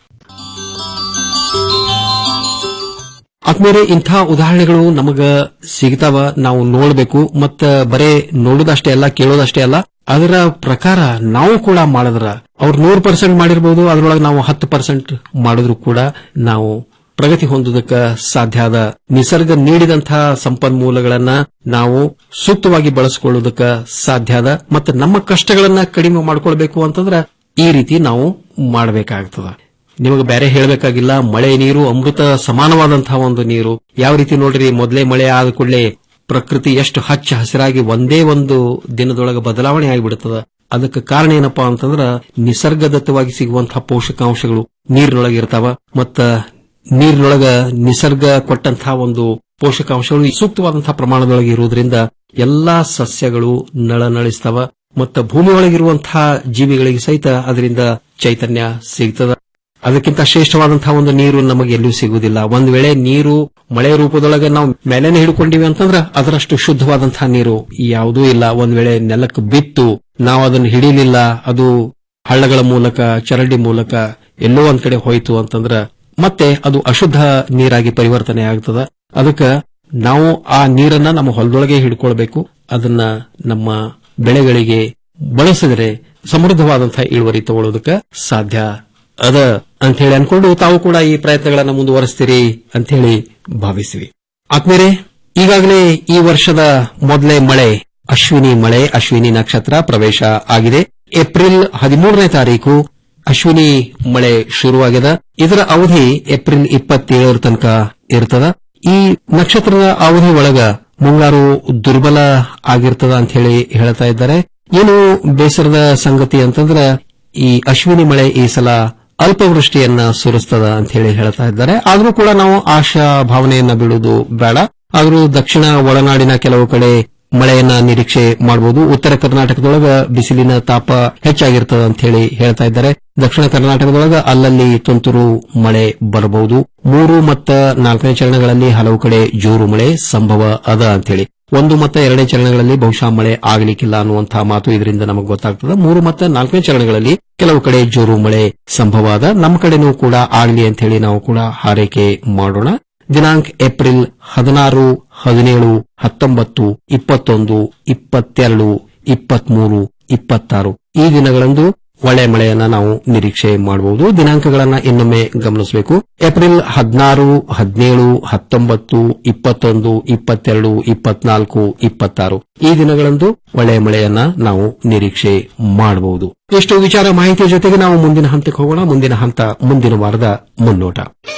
ಆತ್ಮೇಲೆ ಇಂಥ ಉದಾಹರಣೆಗಳು ನಮಗ ಸಿಗ್ತಾವ ನಾವು ನೋಡ್ಬೇಕು ಮತ್ತ ಬರೇ ನೋಡೋದಷ್ಟೇ ಅಲ್ಲ ಕೇಳೋದಷ್ಟೇ ಅಲ್ಲ ಅದರ ಪ್ರಕಾರ ನಾವು ಕೂಡ ಮಾಡಿದ್ರ ಅವ್ರು ನೂರು ಪರ್ಸೆಂಟ್ ಮಾಡಿರ್ಬೋದು ಅದ್ರೊಳಗೆ ನಾವು ಹತ್ತು ಪರ್ಸೆಂಟ್ ಮಾಡಿದ್ರು ಕೂಡ ನಾವು ಪ್ರಗತಿ ಹೊಂದೋದಕ್ಕೆ ಸಾಧ್ಯ ಆದ ನಿಸರ್ಗ ನೀಡಿದಂತಹ ಸಂಪನ್ಮೂಲಗಳನ್ನ ನಾವು ಸೂಕ್ತವಾಗಿ ಬಳಸಿಕೊಳ್ಳೋದಕ್ಕೆ ಸಾಧ್ಯ ಆದ ಮತ್ತು ನಮ್ಮ ಕಷ್ಟಗಳನ್ನ ಕಡಿಮೆ ಮಾಡ್ಕೊಳ್ಬೇಕು ಅಂತಂದ್ರ ಈ ರೀತಿ ನಾವು ಮಾಡಬೇಕಾಗ್ತದ ನಿಮಗೆ ಬೇರೆ ಹೇಳಬೇಕಾಗಿಲ್ಲ ಮಳೆ ನೀರು ಅಮೃತ ಸಮಾನವಾದಂತಹ ಒಂದು ನೀರು ಯಾವ ರೀತಿ ನೋಡ್ರಿ ಮೊದಲೇ ಮಳೆ ಆದ ಕೂಡಲೇ ಪ್ರಕೃತಿ ಎಷ್ಟು ಹಚ್ಚ ಹಸಿರಾಗಿ ಒಂದೇ ಒಂದು ದಿನದೊಳಗೆ ಬದಲಾವಣೆ ಆಗಿಬಿಡುತ್ತದ ಅದಕ್ಕೆ ಕಾರಣ ಏನಪ್ಪಾ ಅಂತಂದ್ರ ನಿಸರ್ಗದತ್ತವಾಗಿ ಸಿಗುವಂತಹ ಪೋಷಕಾಂಶಗಳು ನೀರಿನೊಳಗೆ ಇರ್ತಾವ ಮತ್ತ ನೀರಿನೊಳಗ ನಿಸರ್ಗ ಕೊಟ್ಟಂತಹ ಒಂದು ಪೋಷಕಾಂಶಗಳು ಸೂಕ್ತವಾದಂತಹ ಪ್ರಮಾಣದೊಳಗೆ ಇರುವುದರಿಂದ ಎಲ್ಲಾ ಸಸ್ಯಗಳು ನಳನಳಿಸ್ತಾವ ಮತ್ತ ಭೂಮಿಯೊಳಗಿರುವಂತಹ ಜೀವಿಗಳಿಗೆ ಸಹಿತ ಅದರಿಂದ ಚೈತನ್ಯ ಸಿಗ್ತದ ಅದಕ್ಕಿಂತ ಶ್ರೇಷ್ಠವಾದಂತಹ ಒಂದು ನೀರು ನಮಗೆ ಎಲ್ಲೂ ಸಿಗುವುದಿಲ್ಲ ಒಂದ್ ವೇಳೆ ನೀರು ಮಳೆ ರೂಪದೊಳಗೆ ನಾವು ಮೇಲೆನೆ ಹಿಡ್ಕೊಂಡಿವಿ ಅಂತಂದ್ರ ಅದರಷ್ಟು ಶುದ್ಧವಾದಂತಹ ನೀರು ಯಾವುದೂ ಇಲ್ಲ ಒಂದ್ ವೇಳೆ ನೆಲಕ್ಕೆ ಬಿತ್ತು ನಾವು ಅದನ್ನು ಹಿಡಿಲಿಲ್ಲ ಅದು ಹಳ್ಳಗಳ ಮೂಲಕ ಚರಂಡಿ ಮೂಲಕ ಎಲ್ಲೋ ಒಂದ್ ಕಡೆ ಹೋಯ್ತು ಅಂತಂದ್ರ ಮತ್ತೆ ಅದು ಅಶುದ್ಧ ನೀರಾಗಿ ಪರಿವರ್ತನೆ ಆಗ್ತದ ಅದಕ್ಕೆ ನಾವು ಆ ನೀರನ್ನ ನಮ್ಮ ಹೊಲದೊಳಗೆ ಹಿಡ್ಕೊಳ್ಬೇಕು ಅದನ್ನ ನಮ್ಮ ಬೆಳೆಗಳಿಗೆ ಬಳಸಿದರೆ ಸಮೃದ್ಧವಾದಂತಹ ಇಳುವರಿ ತಗೊಳ್ಳೋದಕ್ಕೆ ಸಾಧ್ಯ ಅದ ಅಂತ ಹೇಳಿ ಅನ್ಕೊಂಡು ತಾವು ಕೂಡ ಈ ಪ್ರಯತ್ನಗಳನ್ನ ಮುಂದುವರಿಸ್ತೀರಿ ಅಂತ ಹೇಳಿ ಭಾವಿಸಿವಿ ಆತ್ಮೇರೆ ಈಗಾಗಲೇ ಈ ವರ್ಷದ ಮೊದಲೇ ಮಳೆ ಅಶ್ವಿನಿ ಮಳೆ ಅಶ್ವಿನಿ ನಕ್ಷತ್ರ ಪ್ರವೇಶ ಆಗಿದೆ ಏಪ್ರಿಲ್ ಹದಿಮೂರನೇ ತಾರೀಕು ಅಶ್ವಿನಿ ಮಳೆ ಶುರುವಾಗಿದೆ ಇದರ ಅವಧಿ ಏಪ್ರಿಲ್ ಇಪ್ಪತ್ತೇಳರ ತನಕ ಇರ್ತದ ಈ ನಕ್ಷತ್ರದ ಅವಧಿ ಒಳಗ ಮುಂಗಾರು ದುರ್ಬಲ ಆಗಿರ್ತದ ಅಂತ ಹೇಳಿ ಹೇಳ್ತಾ ಇದ್ದಾರೆ ಏನು ಬೇಸರದ ಸಂಗತಿ ಅಂತಂದ್ರ ಈ ಅಶ್ವಿನಿ ಮಳೆ ಈ ಸಲ ಅಲ್ಪವೃಷ್ಟಿಯನ್ನ ಸುರಿಸ್ತದ ಅಂತ ಹೇಳಿ ಹೇಳ್ತಾ ಇದ್ದಾರೆ ಆದ್ರೂ ಕೂಡ ನಾವು ಆಶಾ ಭಾವನೆಯನ್ನ ಬಿಡುವುದು ಬೇಡ ಆದ್ರೂ ದಕ್ಷಿಣ ಒಳನಾಡಿನ ಕೆಲವು ಕಡೆ ಮಳೆಯನ್ನ ನಿರೀಕ್ಷೆ ಮಾಡಬಹುದು ಉತ್ತರ ಕರ್ನಾಟಕದೊಳಗ ಬಿಸಿಲಿನ ತಾಪ ಹೆಚ್ಚಾಗಿರ್ತದ ಅಂತ ಹೇಳಿ ಹೇಳ್ತಾ ಇದ್ದಾರೆ ದಕ್ಷಿಣ ಕರ್ನಾಟಕದೊಳಗ ಅಲ್ಲಲ್ಲಿ ತುಂತುರು ಮಳೆ ಬರಬಹುದು ಮೂರು ಮತ್ತು ನಾಲ್ಕನೇ ಚರಣಗಳಲ್ಲಿ ಹಲವು ಕಡೆ ಜೋರು ಮಳೆ ಸಂಭವ ಅದ ಅಂತ ಹೇಳಿ ಒಂದು ಮತ್ತು ಎರಡನೇ ಚರಣಗಳಲ್ಲಿ ಬಹುಶಃ ಮಳೆ ಆಗಲಿಕ್ಕಿಲ್ಲ ಅನ್ನುವಂತಹ ಮಾತು ಇದರಿಂದ ನಮಗೆ ಗೊತ್ತಾಗ್ತದೆ ಮೂರು ಮತ್ತು ನಾಲ್ಕನೇ ಚರಣಗಳಲ್ಲಿ ಕೆಲವು ಕಡೆ ಜೋರು ಮಳೆ ಸಂಭವ ಅದ ನಮ್ಮ ಕಡೆನೂ ಕೂಡ ಆಗಲಿ ಅಂತ ಹೇಳಿ ನಾವು ಕೂಡ ಹಾರೈಕೆ ಮಾಡೋಣ ದಿನಾಂಕ ಏಪ್ರಿಲ್ ಹದಿನಾರು ಹದಿನೇಳು ಹತ್ತೊಂಬತ್ತು ಇಪ್ಪತ್ತೊಂದು ಇಪ್ಪತ್ತೆರಡು ಇಪ್ಪತ್ಮೂರು ಇಪ್ಪತ್ತಾರು ಈ ದಿನಗಳಂದು ಒಳ್ಳೆ ಮಳೆಯನ್ನ ನಾವು ನಿರೀಕ್ಷೆ ಮಾಡಬಹುದು ದಿನಾಂಕಗಳನ್ನ ಇನ್ನೊಮ್ಮೆ ಗಮನಿಸಬೇಕು ಏಪ್ರಿಲ್ ಹದಿನಾರು ಹದಿನೇಳು ಹತ್ತೊಂಬತ್ತು ಇಪ್ಪತ್ತೊಂದು ಇಪ್ಪತ್ತೆರಡು ಇಪ್ಪತ್ನಾಲ್ಕು ಇಪ್ಪತ್ತಾರು ಈ ದಿನಗಳಂದು ಒಳ್ಳೆಯ ಮಳೆಯನ್ನ ನಾವು ನಿರೀಕ್ಷೆ ಮಾಡಬಹುದು ಇಷ್ಟು ವಿಚಾರ ಮಾಹಿತಿಯ ಜೊತೆಗೆ ನಾವು ಮುಂದಿನ ಹಂತಕ್ಕೆ ಹೋಗೋಣ ಮುಂದಿನ ಹಂತ ಮುಂದಿನ ವಾರದ ಮುನ್ನೋಟ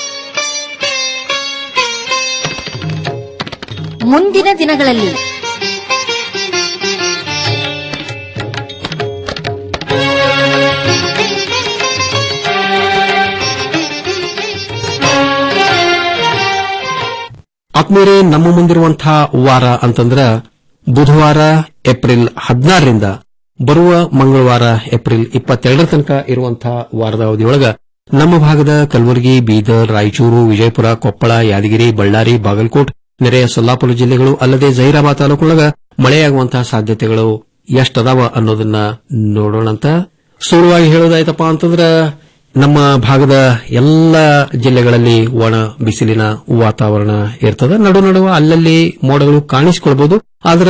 ಮುಂದಿನ ದಿನಗಳಲ್ಲಿ ಆತ್ಮೀಯರೇ ನಮ್ಮ ಮುಂದಿರುವಂತಹ ವಾರ ಅಂತಂದ್ರ ಬುಧವಾರ ಏಪ್ರಿಲ್ ಹದಿನಾರರಿಂದ ಬರುವ ಮಂಗಳವಾರ ಏಪ್ರಿಲ್ ಇಪ್ಪತ್ತೆರಡರ ತನಕ ಇರುವಂತಹ ವಾರದ ಅವಧಿಯೊಳಗ ನಮ್ಮ ಭಾಗದ ಕಲಬುರಗಿ ಬೀದರ್ ರಾಯಚೂರು ವಿಜಯಪುರ ಕೊಪ್ಪಳ ಯಾದಗಿರಿ ಬಳ್ಳಾರಿ ಬಾಗಲಕೋಟ್ ನೆರೆಯ ಸೊಲ್ಲಾಪುರ ಜಿಲ್ಲೆಗಳು ಅಲ್ಲದೆ ಜೈರಾಬಾದ್ ತಾಲೂಕೊಳಗ ಮಳೆಯಾಗುವಂತಹ ಸಾಧ್ಯತೆಗಳು ಎಷ್ಟದಾವ ಅನ್ನೋದನ್ನ ನೋಡೋಣಂತ ಸುರುವಾಗಿ ಹೇಳೋದಾಯ್ತಪ್ಪ ಅಂತಂದ್ರ ನಮ್ಮ ಭಾಗದ ಎಲ್ಲ ಜಿಲ್ಲೆಗಳಲ್ಲಿ ಒಣ ಬಿಸಿಲಿನ ವಾತಾವರಣ ಇರ್ತದೆ ನಡು ನಡುವ ಅಲ್ಲಲ್ಲಿ ಮೋಡಗಳು ಕಾಣಿಸಿಕೊಳ್ಬಹುದು ಆದ್ರ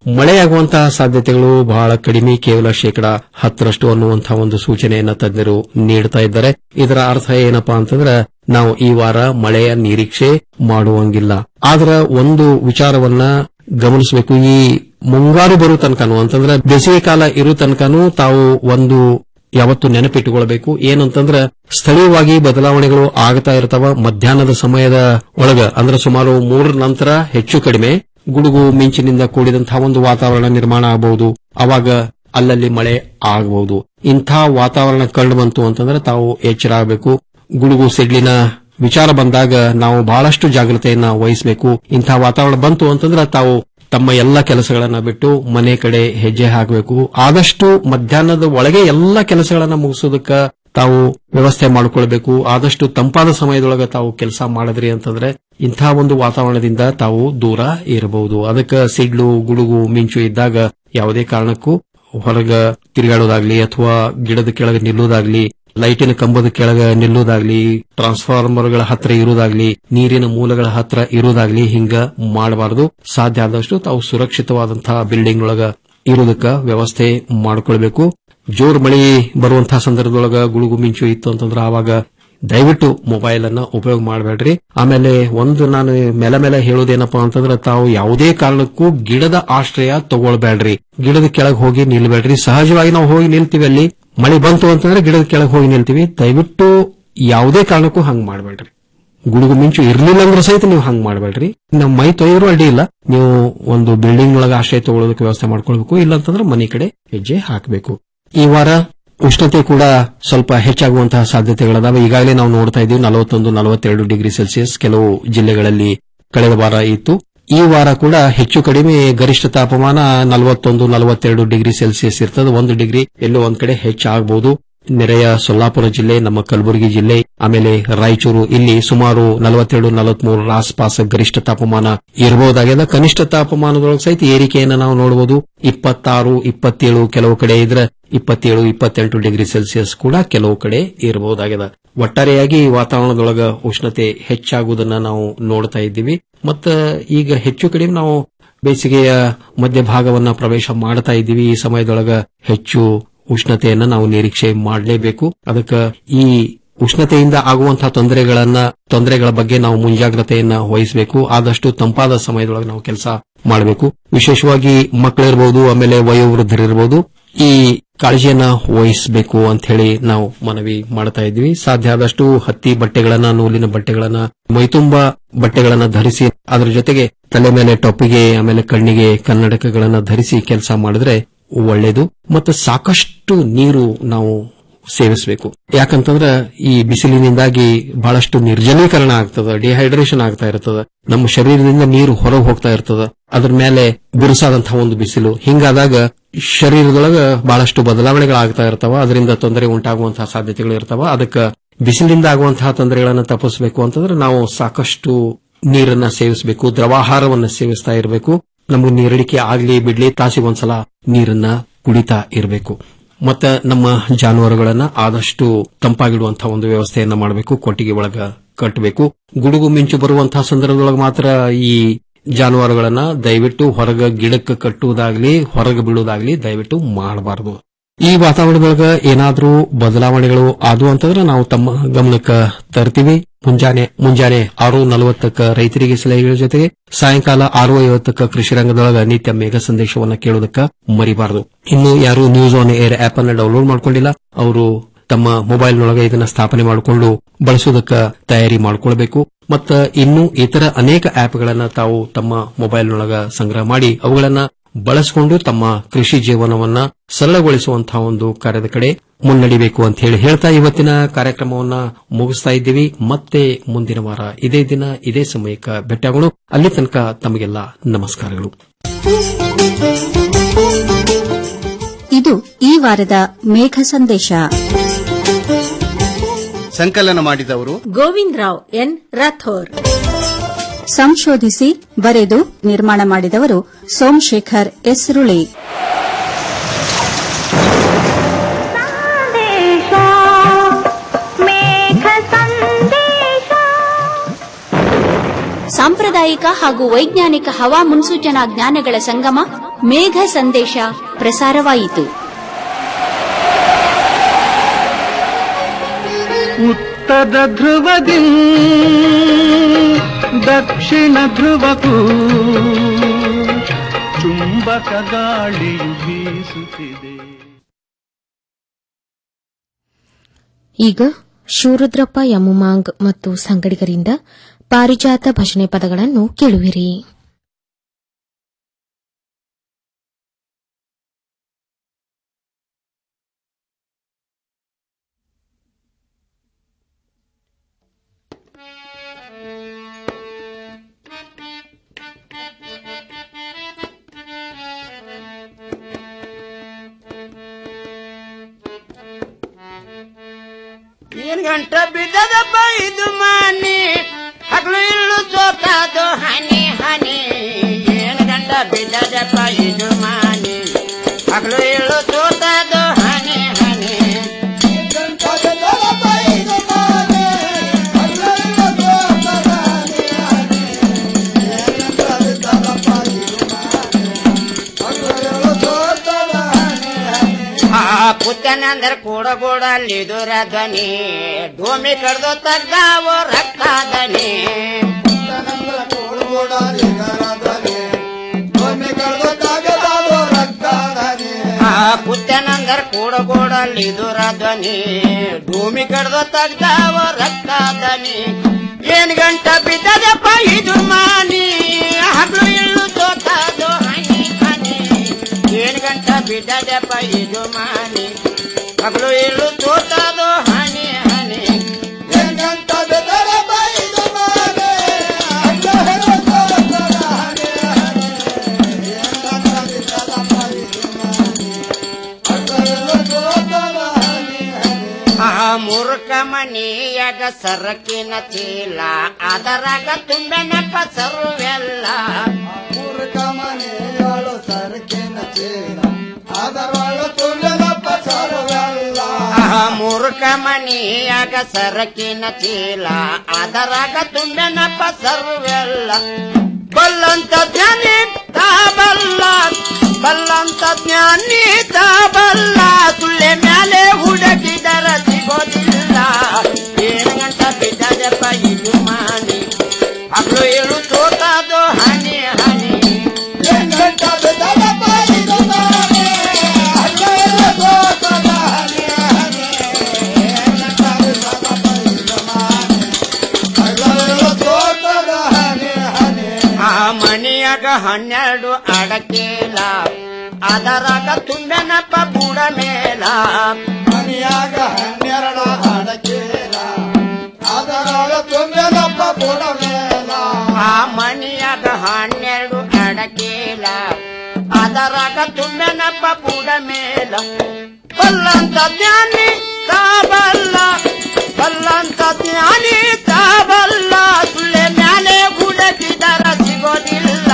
ಮಳೆಯಾಗುವಂತಹ ಸಾಧ್ಯತೆಗಳು ಬಹಳ ಕಡಿಮೆ ಕೇವಲ ಶೇಕಡ ಹತ್ತರಷ್ಟು ಅನ್ನುವಂತಹ ಒಂದು ಸೂಚನೆಯನ್ನ ತಜ್ಞರು ನೀಡುತ್ತಾ ಇದ್ದಾರೆ ಇದರ ಅರ್ಥ ಏನಪ್ಪಾ ಅಂತಂದ್ರೆ ನಾವು ಈ ವಾರ ಮಳೆಯ ನಿರೀಕ್ಷೆ ಮಾಡುವಂಗಿಲ್ಲ ಆದ್ರೆ ಒಂದು ವಿಚಾರವನ್ನ ಗಮನಿಸಬೇಕು ಈ ಮುಂಗಾರು ಬರೋ ತನಕನೂ ಅಂತಂದ್ರೆ ಬೇಸಿಗೆ ಕಾಲ ಇರೋ ತನಕನೂ ತಾವು ಒಂದು ಯಾವತ್ತು ನೆನಪಿಟ್ಟುಕೊಳ್ಬೇಕು ಏನಂತಂದ್ರ ಸ್ಥಳೀಯವಾಗಿ ಬದಲಾವಣೆಗಳು ಆಗ್ತಾ ಇರ್ತಾವ ಮಧ್ಯಾಹ್ನದ ಸಮಯದ ಒಳಗ ಅಂದ್ರೆ ಸುಮಾರು ಮೂರರ ನಂತರ ಹೆಚ್ಚು ಕಡಿಮೆ ಗುಡುಗು ಮಿಂಚಿನಿಂದ ಕೂಡಿದಂತಹ ಒಂದು ವಾತಾವರಣ ನಿರ್ಮಾಣ ಆಗಬಹುದು ಅವಾಗ ಅಲ್ಲಲ್ಲಿ ಮಳೆ ಆಗಬಹುದು ಇಂಥ ವಾತಾವರಣ ಕಂಡು ಬಂತು ಅಂತಂದ್ರೆ ತಾವು ಎಚ್ಚರ ಆಗಬೇಕು ಗುಡುಗು ಸಿಡ್ಲಿನ ವಿಚಾರ ಬಂದಾಗ ನಾವು ಬಹಳಷ್ಟು ಜಾಗ್ರತೆಯನ್ನ ವಹಿಸಬೇಕು ಇಂಥ ವಾತಾವರಣ ಬಂತು ಅಂತಂದ್ರೆ ತಾವು ತಮ್ಮ ಎಲ್ಲ ಕೆಲಸಗಳನ್ನ ಬಿಟ್ಟು ಮನೆ ಕಡೆ ಹೆಜ್ಜೆ ಹಾಕಬೇಕು ಆದಷ್ಟು ಮಧ್ಯಾಹ್ನದ ಒಳಗೆ ಎಲ್ಲ ಕೆಲಸಗಳನ್ನ ಮುಗಿಸೋದಕ್ಕ ತಾವು ವ್ಯವಸ್ಥೆ ಮಾಡಿಕೊಳ್ಬೇಕು ಆದಷ್ಟು ತಂಪಾದ ಸಮಯದೊಳಗೆ ತಾವು ಕೆಲಸ ಮಾಡಿದ್ರಿ ಅಂತಂದ್ರೆ ಇಂಥ ಒಂದು ವಾತಾವರಣದಿಂದ ತಾವು ದೂರ ಇರಬಹುದು ಅದಕ್ಕೆ ಸಿಡ್ಲು ಗುಡುಗು ಮಿಂಚು ಇದ್ದಾಗ ಯಾವುದೇ ಕಾರಣಕ್ಕೂ ಹೊರಗ ತಿರುಗಾಡೋದಾಗ್ಲಿ ಅಥವಾ ಗಿಡದ ಕೆಳಗೆ ನಿಲ್ಲೋದಾಗ್ಲಿ ಲೈಟಿನ ಕಂಬದ ಕೆಳಗೆ ನಿಲ್ಲೋದಾಗ್ಲಿ ಟ್ರಾನ್ಸ್ಫಾರ್ಮರ್ಗಳ ಹತ್ರ ಇರೋದಾಗ್ಲಿ ನೀರಿನ ಮೂಲಗಳ ಹತ್ರ ಇರೋದಾಗ್ಲಿ ಹಿಂಗ ಮಾಡಬಾರದು ಸಾಧ್ಯ ಆದಷ್ಟು ತಾವು ಸುರಕ್ಷಿತವಾದಂತಹ ಬಿಲ್ಡಿಂಗ್ ಒಳಗ ಇರೋದಕ್ಕ ವ್ಯವಸ್ಥೆ ಮಾಡ್ಕೊಳ್ಬೇಕು ಜೋರ್ ಮಳಿ ಬರುವಂತಹ ಸಂದರ್ಭದೊಳಗ ಗುಡುಗು ಮಿಂಚು ಇತ್ತು ಅಂತಂದ್ರೆ ಆವಾಗ ದಯವಿಟ್ಟು ಮೊಬೈಲ್ ಅನ್ನ ಉಪಯೋಗ ಮಾಡಬೇಡ್ರಿ ಆಮೇಲೆ ಒಂದು ನಾನು ಮೇಲೆ ಮೇಲೆ ಹೇಳೋದೇನಪ್ಪಾ ಅಂತಂದ್ರೆ ತಾವು ಯಾವುದೇ ಕಾರಣಕ್ಕೂ ಗಿಡದ ಆಶ್ರಯ ತಗೊಳ್ಬೇಡ್ರಿ ಗಿಡದ ಕೆಳಗೆ ಹೋಗಿ ನಿಲ್ಬೇಡ್ರಿ ಸಹಜವಾಗಿ ನಾವು ಹೋಗಿ ನಿಲ್ತೀವಿ ಅಲ್ಲಿ ಮಳೆ ಬಂತು ಅಂತಂದ್ರೆ ಗಿಡದ ಕೆಳಗೆ ಹೋಗಿ ನಿಲ್ತೀವಿ ದಯವಿಟ್ಟು ಯಾವುದೇ ಕಾರಣಕ್ಕೂ ಹಂಗ್ ಮಾಡಬೇಡ್ರಿ ಗುಡುಗು ಮಿಂಚು ಇರ್ಲಿಲ್ಲ ಅಂದ್ರೆ ಸಹಿತ ನೀವು ಹಂಗ್ ಮಾಡಬೇಡ್ರಿ ನಮ್ಮ ಮೈ ತೊಯ್ದ್ರು ಅಡ್ಡಿ ಇಲ್ಲ ನೀವು ಒಂದು ಬಿಲ್ಡಿಂಗ್ ಒಳಗೆ ಆಶ್ರಯ ತಗೊಳ್ಳೋದಕ್ಕೆ ವ್ಯವಸ್ಥೆ ಮಾಡ್ಕೊಳ್ಬೇಕು ಇಲ್ಲ ಅಂತಂದ್ರೆ ಮನೆ ಕಡೆ ಹೆಜ್ಜೆ ಹಾಕಬೇಕು ಈ ವಾರ ಉಷ್ಣತೆ ಕೂಡ ಸ್ವಲ್ಪ ಹೆಚ್ಚಾಗುವಂತಹ ಸಾಧ್ಯತೆಗಳದಾವೆ ಈಗಾಗಲೇ ನಾವು ನೋಡ್ತಾ ಇದ್ದೀವಿ ನಲವತ್ತೊಂದು ನಲವತ್ತೆರಡು ಡಿಗ್ರಿ ಸೆಲ್ಸಿಯಸ್ ಕೆಲವು ಜಿಲ್ಲೆಗಳಲ್ಲಿ ಕಳೆದ ವಾರ ಇತ್ತು ಈ ವಾರ ಕೂಡ ಹೆಚ್ಚು ಕಡಿಮೆ ಗರಿಷ್ಠ ತಾಪಮಾನ ನಲವತ್ತೊಂದು ನಲವತ್ತೆರಡು ಡಿಗ್ರಿ ಸೆಲ್ಸಿಯಸ್ ಇರ್ತದೆ ಒಂದು ಡಿಗ್ರಿ ಎಲ್ಲೋ ಒಂದ್ ಕಡೆ ಹೆಚ್ಚಾಗಬಹುದು ನೆರೆಯ ಸೊಲ್ಲಾಪುರ ಜಿಲ್ಲೆ ನಮ್ಮ ಕಲಬುರಗಿ ಜಿಲ್ಲೆ ಆಮೇಲೆ ರಾಯಚೂರು ಇಲ್ಲಿ ಸುಮಾರು ನಲವತ್ತೆರಡು ನಲವತ್ಮೂರರ ಆಸ್ಪಾಸ್ ಗರಿಷ್ಠ ತಾಪಮಾನ ಇರಬಹುದಾಗಿದೆ ಕನಿಷ್ಠ ತಾಪಮಾನದೊಳಗೆ ಸಹಿತ ಏರಿಕೆಯನ್ನು ನಾವು ನೋಡಬಹುದು ಇಪ್ಪತ್ತಾರು ಇಪ್ಪತ್ತೇಳು ಕೆಲವು ಕಡೆ ಇದ್ರೆ ಇಪ್ಪತ್ತೇಳು ಇಪ್ಪತ್ತೆಂಟು ಡಿಗ್ರಿ ಸೆಲ್ಸಿಯಸ್ ಕೂಡ ಕೆಲವು ಕಡೆ ಇರಬಹುದಾಗಿದೆ ಒಟ್ಟಾರೆಯಾಗಿ ವಾತಾವರಣದೊಳಗ ಉಷ್ಣತೆ ಹೆಚ್ಚಾಗುವುದನ್ನ ನಾವು ನೋಡ್ತಾ ಇದ್ದೀವಿ ಮತ್ತ ಈಗ ಹೆಚ್ಚು ಕಡಿಮೆ ನಾವು ಬೇಸಿಗೆಯ ಮಧ್ಯಭಾಗವನ್ನ ಪ್ರವೇಶ ಮಾಡ್ತಾ ಇದ್ದೀವಿ ಈ ಸಮಯದೊಳಗ ಹೆಚ್ಚು ಉಷ್ಣತೆಯನ್ನ ನಾವು ನಿರೀಕ್ಷೆ ಮಾಡಲೇಬೇಕು ಅದಕ್ಕೆ ಈ ಉಷ್ಣತೆಯಿಂದ ಆಗುವಂತಹ ತೊಂದರೆಗಳನ್ನ ತೊಂದರೆಗಳ ಬಗ್ಗೆ ನಾವು ಮುಂಜಾಗ್ರತೆಯನ್ನ ವಹಿಸಬೇಕು ಆದಷ್ಟು ತಂಪಾದ ಸಮಯದೊಳಗೆ ನಾವು ಕೆಲಸ ಮಾಡಬೇಕು ವಿಶೇಷವಾಗಿ ಮಕ್ಕಳಿರ್ಬೋದು ಆಮೇಲೆ ವಯೋವೃದ್ಧರಿರ್ಬೋದು ಈ ಕಾಳಜಿಯನ್ನ ವಹಿಸಬೇಕು ಅಂತ ಹೇಳಿ ನಾವು ಮನವಿ ಮಾಡ್ತಾ ಇದ್ವಿ ಸಾಧ್ಯ ಆದಷ್ಟು ಹತ್ತಿ ಬಟ್ಟೆಗಳನ್ನ ನೂಲಿನ ಬಟ್ಟೆಗಳನ್ನ ಮೈತುಂಬ ಬಟ್ಟೆಗಳನ್ನ ಧರಿಸಿ ಅದರ ಜೊತೆಗೆ ತಲೆ ಮೇಲೆ ಟೊಪ್ಪಿಗೆ ಆಮೇಲೆ ಕಣ್ಣಿಗೆ ಕನ್ನಡಕಗಳನ್ನ ಧರಿಸಿ ಕೆಲಸ ಮಾಡಿದ್ರೆ ಒಳ್ಳೇದು ಮತ್ತು ಸಾಕಷ್ಟು ನೀರು ನಾವು ಸೇವಿಸಬೇಕು ಯಾಕಂತಂದ್ರೆ ಈ ಬಿಸಿಲಿನಿಂದಾಗಿ ಬಹಳಷ್ಟು ನಿರ್ಜಲೀಕರಣ ಆಗ್ತದ ಡಿಹೈಡ್ರೇಷನ್ ಆಗ್ತಾ ಇರ್ತದ ನಮ್ಮ ಶರೀರದಿಂದ ನೀರು ಹೊರಗೆ ಹೋಗ್ತಾ ಇರ್ತದ ಅದ್ರ ಮೇಲೆ ಬಿರುಸಾದಂತಹ ಒಂದು ಬಿಸಿಲು ಹಿಂಗಾದಾಗ ಶರೀರದೊಳಗ ಬಹಳಷ್ಟು ಬದಲಾವಣೆಗಳಾಗ್ತಾ ಇರ್ತಾವ ಅದರಿಂದ ತೊಂದರೆ ಉಂಟಾಗುವಂತಹ ಸಾಧ್ಯತೆಗಳು ಇರ್ತಾವ ಅದಕ್ಕೆ ಬಿಸಿಲಿಂದ ಆಗುವಂತಹ ತೊಂದರೆಗಳನ್ನು ತಪ್ಪಿಸಬೇಕು ಅಂತಂದ್ರೆ ನಾವು ಸಾಕಷ್ಟು ನೀರನ್ನ ಸೇವಿಸಬೇಕು ದ್ರವಾಹಾರವನ್ನ ಸೇವಿಸ್ತಾ ಇರಬೇಕು ನಮಗೆ ನೀರಡಿಕೆ ಆಗ್ಲಿ ಬಿಡ್ಲಿ ತಾಸಿಗೊಂದ್ಸಲ ನೀರನ್ನ ಕುಡಿತಾ ಇರಬೇಕು ಮತ್ತೆ ನಮ್ಮ ಜಾನುವಾರುಗಳನ್ನ ಆದಷ್ಟು ತಂಪಾಗಿಡುವಂತಹ ಒಂದು ವ್ಯವಸ್ಥೆಯನ್ನ ಮಾಡಬೇಕು ಕೊಟ್ಟಿಗೆ ಒಳಗ ಕಟ್ಟಬೇಕು ಗುಡುಗು ಮಿಂಚು ಬರುವಂತಹ ಸಂದರ್ಭದೊಳಗೆ ಮಾತ್ರ ಈ ಜಾನುವಾರುಗಳನ್ನ ದಯವಿಟ್ಟು ಹೊರಗ ಗಿಡಕ್ಕೆ ಕಟ್ಟುವುದಾಗ್ಲಿ ಹೊರಗೆ ಬಿಡುವುದಾಗ್ಲಿ ದಯವಿಟ್ಟು ಮಾಡಬಾರದು ಈ ವಾತಾವರಣದೊಳಗ ಏನಾದ್ರೂ ಬದಲಾವಣೆಗಳು ಆದವು ಅಂತಂದ್ರೆ ನಾವು ತಮ್ಮ ಗಮನಕ್ಕೆ ತರ್ತೀವಿ ಮುಂಜಾನೆ ಮುಂಜಾನೆ ಆರು ನಲವತ್ತಕ್ಕ ರೈತರಿಗೆ ಸಲಹೆಗಳ ಜೊತೆಗೆ ಸಾಯಂಕಾಲ ಆರು ಐವತ್ತಕ್ಕ ಕೃಷಿ ರಂಗದೊಳಗ ನಿತ್ಯ ಮೇಘ ಸಂದೇಶವನ್ನ ಕೇಳೋದಕ್ಕ ಮರಿಬಾರದು ಇನ್ನು ಯಾರು ನ್ಯೂಸ್ ಆನ್ ಏರ್ ಆಪ್ ಅನ್ನ ಡೌನ್ಲೋಡ್ ಮಾಡ್ಕೊಂಡಿಲ್ಲ ಅವರು ತಮ್ಮ ಮೊಬೈಲ್ನೊಳಗೆ ಇದನ್ನ ಸ್ಥಾಪನೆ ಮಾಡಿಕೊಂಡು ಬಳಸೋದಕ್ಕ ತಯಾರಿ ಮಾಡಿಕೊಳ್ಬೇಕು ಮತ್ತ ಇನ್ನು ಇತರ ಅನೇಕ ಆಪ್ಗಳನ್ನ ತಾವು ತಮ್ಮ ಮೊಬೈಲ್ನೊಳಗ ಸಂಗ್ರಹ ಮಾಡಿ ಅವುಗಳನ್ನ ಬಳಸಿಕೊಂಡು ತಮ್ಮ ಕೃಷಿ ಜೀವನವನ್ನ ಸರಳಗೊಳಿಸುವಂತಹ ಒಂದು ಕಾರ್ಯದ ಕಡೆ ಮುನ್ನಡಿಬೇಕು ಅಂತ ಹೇಳಿ ಹೇಳ್ತಾ ಇವತ್ತಿನ ಕಾರ್ಯಕ್ರಮವನ್ನ ಮುಗಿಸ್ತಾ ಇದ್ದೀವಿ ಮತ್ತೆ ಮುಂದಿನ ವಾರ ಇದೇ ದಿನ ಇದೇ ಸಮಯಕ್ಕೆ ಭೇಟಿಯಾಗೋಣ ಅಲ್ಲಿ ತನಕ ತಮಗೆಲ್ಲ ನಮಸ್ಕಾರಗಳು ಇದು ಈ ವಾರದ ಮೇಘ ಸಂದೇಶ ಸಂಕಲನ ಮಾಡಿದವರು ಗೋವಿಂದ್ ರಾವ್ ಎನ್ ರಾಥೋರ್ ಸಂಶೋಧಿಸಿ ಬರೆದು ನಿರ್ಮಾಣ ಮಾಡಿದವರು ಸೋಮಶೇಖರ್ ಎಸ್ರುಳಿ ಸಾಂಪ್ರದಾಯಿಕ ಹಾಗೂ ವೈಜ್ಞಾನಿಕ ಹವಾ ಮುನ್ಸೂಚನಾ ಜ್ಞಾನಗಳ ಸಂಗಮ ಮೇಘ ಸಂದೇಶ ಪ್ರಸಾರವಾಯಿತು ಉತ್ತರ ಧ್ರುವದಿ ದಕ್ಷಿಣ ಧ್ರುವಕ್ಕೂ ಚುಂಬಕ ಗಾಳಿಯು ಬೀಸುತ್ತಿದೆ ಈಗ ಶಿವರುದ್ರಪ್ಪ ಯಮುಮಾಂಗ್ ಮತ್ತು ಸಂಗಡಿಗರಿಂದ ಪಾರಿಜಾತ ಭಜನೆ ಪದಗಳನ್ನು ಕೇಳುವಿರಿ ಏನ್ ಗಂಟ ಬಿದ್ದದಪ್ಪ ಇದು ಮನಿ ಹಗಲು ಇಲ್ಲು ಸೋತದು ಹನಿ ಹನಿ ಏನ್ ಗಂಟ ಬಿದ್ದದಪ್ಪ ಇದು ಮನಿ ಹಗಲು ಇಲ್ಲು ಸೋತದು ಹನಿ ಹನಿ ಆ ಕುತ್ತನಂದ್ರ ಕೂಡ ಕೂಡ ಲಿದುರ ಧ್ವನಿ ಡೋಮಿ ಕಡ್ದು ತಗ್ಗಾವೋ ರಕ್ತ ದನಿ ಆ ಕುತ್ತನಂದ್ರ ಕೂಡ ಕೂಡ ಲಿದುರ ಧ್ವನಿ ಭೂಮಿ ಕಡ್ದು ತಗ್ಗಾವೋ ರಕ್ತ ದನಿ ಏನ್ ಗಂಟ ಬಿದ್ದದಪ್ಪ ಇದು ಮಾನಿ ಹಗ್ಲು ಇಳ್ಳು ಸೋತದು ಹನಿ ಹನಿ ಏನ್ ಗಂಟ ಬಿದ್ದದಪ್ಪ ಇದು ಮಾನಿ ಹಗ್ಲು ಇಳ್ಳು ಸೋತದು ಹನಿ ಹನಿ ಏನ್ ಗಂಟ ಬಿದ್ದದಪ್ಪ ಇದು ಮಾನಿ ಹಗ್ಲು ಇಳ್ಳು ಸೋತದು ಹನಿ ಹನಿ. ಏನ್ ಗಂಟ ಬಿದ್ದದಪ್ಪ ಇದು ಮಾನಿ ಹಗ್ಲು ಇಳ್ಳು ಸೋತದು ಹನಿ ಹನಿ. ಆ ಮೂರ್ಖ ಮನಿಯಾಗ ಸರಕಿನ ಚೀಲ ಅದರಾಗ ತುಂಬೆನಪ್ಪ ಸರುವೆಲ್ಲ ಮೂರ್ಖ ಮನೆಯಳು ಸರಕಿನ ಚೀಲ ಅದರೊಳು ತುಂಬೆನಪ್ಪ ಸರುವೆಲ್ಲ ಮೂರ್ಖ ಮನಿಯಾಗ ಸರಕಿನ ಚೀಲ ಅದರಾಗ ತುಂಬೆನಪ್ಪ ಸರುವೆಲ್ಲ ಬಲ್ಲಂತ ಜ್ಞಾನಿ ತಾಬಲ್ಲ ಬಲ್ಲಂತ ಜ್ಞಾನಿ ತಾಬಲ್ಲ ಸುಳ್ಳೆ ಮ್ಯಾಲೆ ಹುಡುಕಿದರ ಸಿಗೋದಿಲ್ಲ ಏಳು ಗಂಟ ಬಿದ್ದದಪ್ಪ ಇದು ಮಾನಿ ಹಗ್ಲು ಏಳು ಸೋತದು ಹನಿ ಹನಿ ಏಳು ಗಂಟ ಬಿದ್ದದಪ್ಪ ಇದು ಮಾನಿ ಹಗ್ಲು ಏಳು ಸೋತದು ಹನಿ ಹನಿ ಏಳು ಗಂಟ ಬಿದ್ದದಪ್ಪ ಇದು ಮಾನಿ ಹಗ್ಲು ಏಳು ಸೋತದು ಹನಿ ಹನಿ ಆ ಮನೆಯಾಗ ಹನ್ನೆರಡು ಅಡಕೇಲ ಅದರಾಗ ತುಂಡನಪ್ಪ ಬುಡ ಮೇಲ ಮನೆಯಾಗ ಹನ್ನೆರಡು ಅಡಕೇಲ ಅದರಾಗ ತುಂಡನಪ್ಪ ಬುಡ ಮೇಲ ಆ ಮನೆಯಾಗ ಹನ್ನೆರಡು ಅಡಕೇಲ ಅದರಾಗ ತುಂಡನಪ್ಪ ಬುಡ ಮೇಲ ಬಲ್ಲಂತ ಜ್ಞಾನಿ ತಾಬಲ್ಲ ಬಲ್ಲಂತ ಜ್ಞಾನಿ ತಾಬಲ್ಲ ಸುಳ್ಳೆ ಮ್ಯಾಲೆ ಹುಡುಕಿದರ ಸಿಗೋದಿಲ್ಲ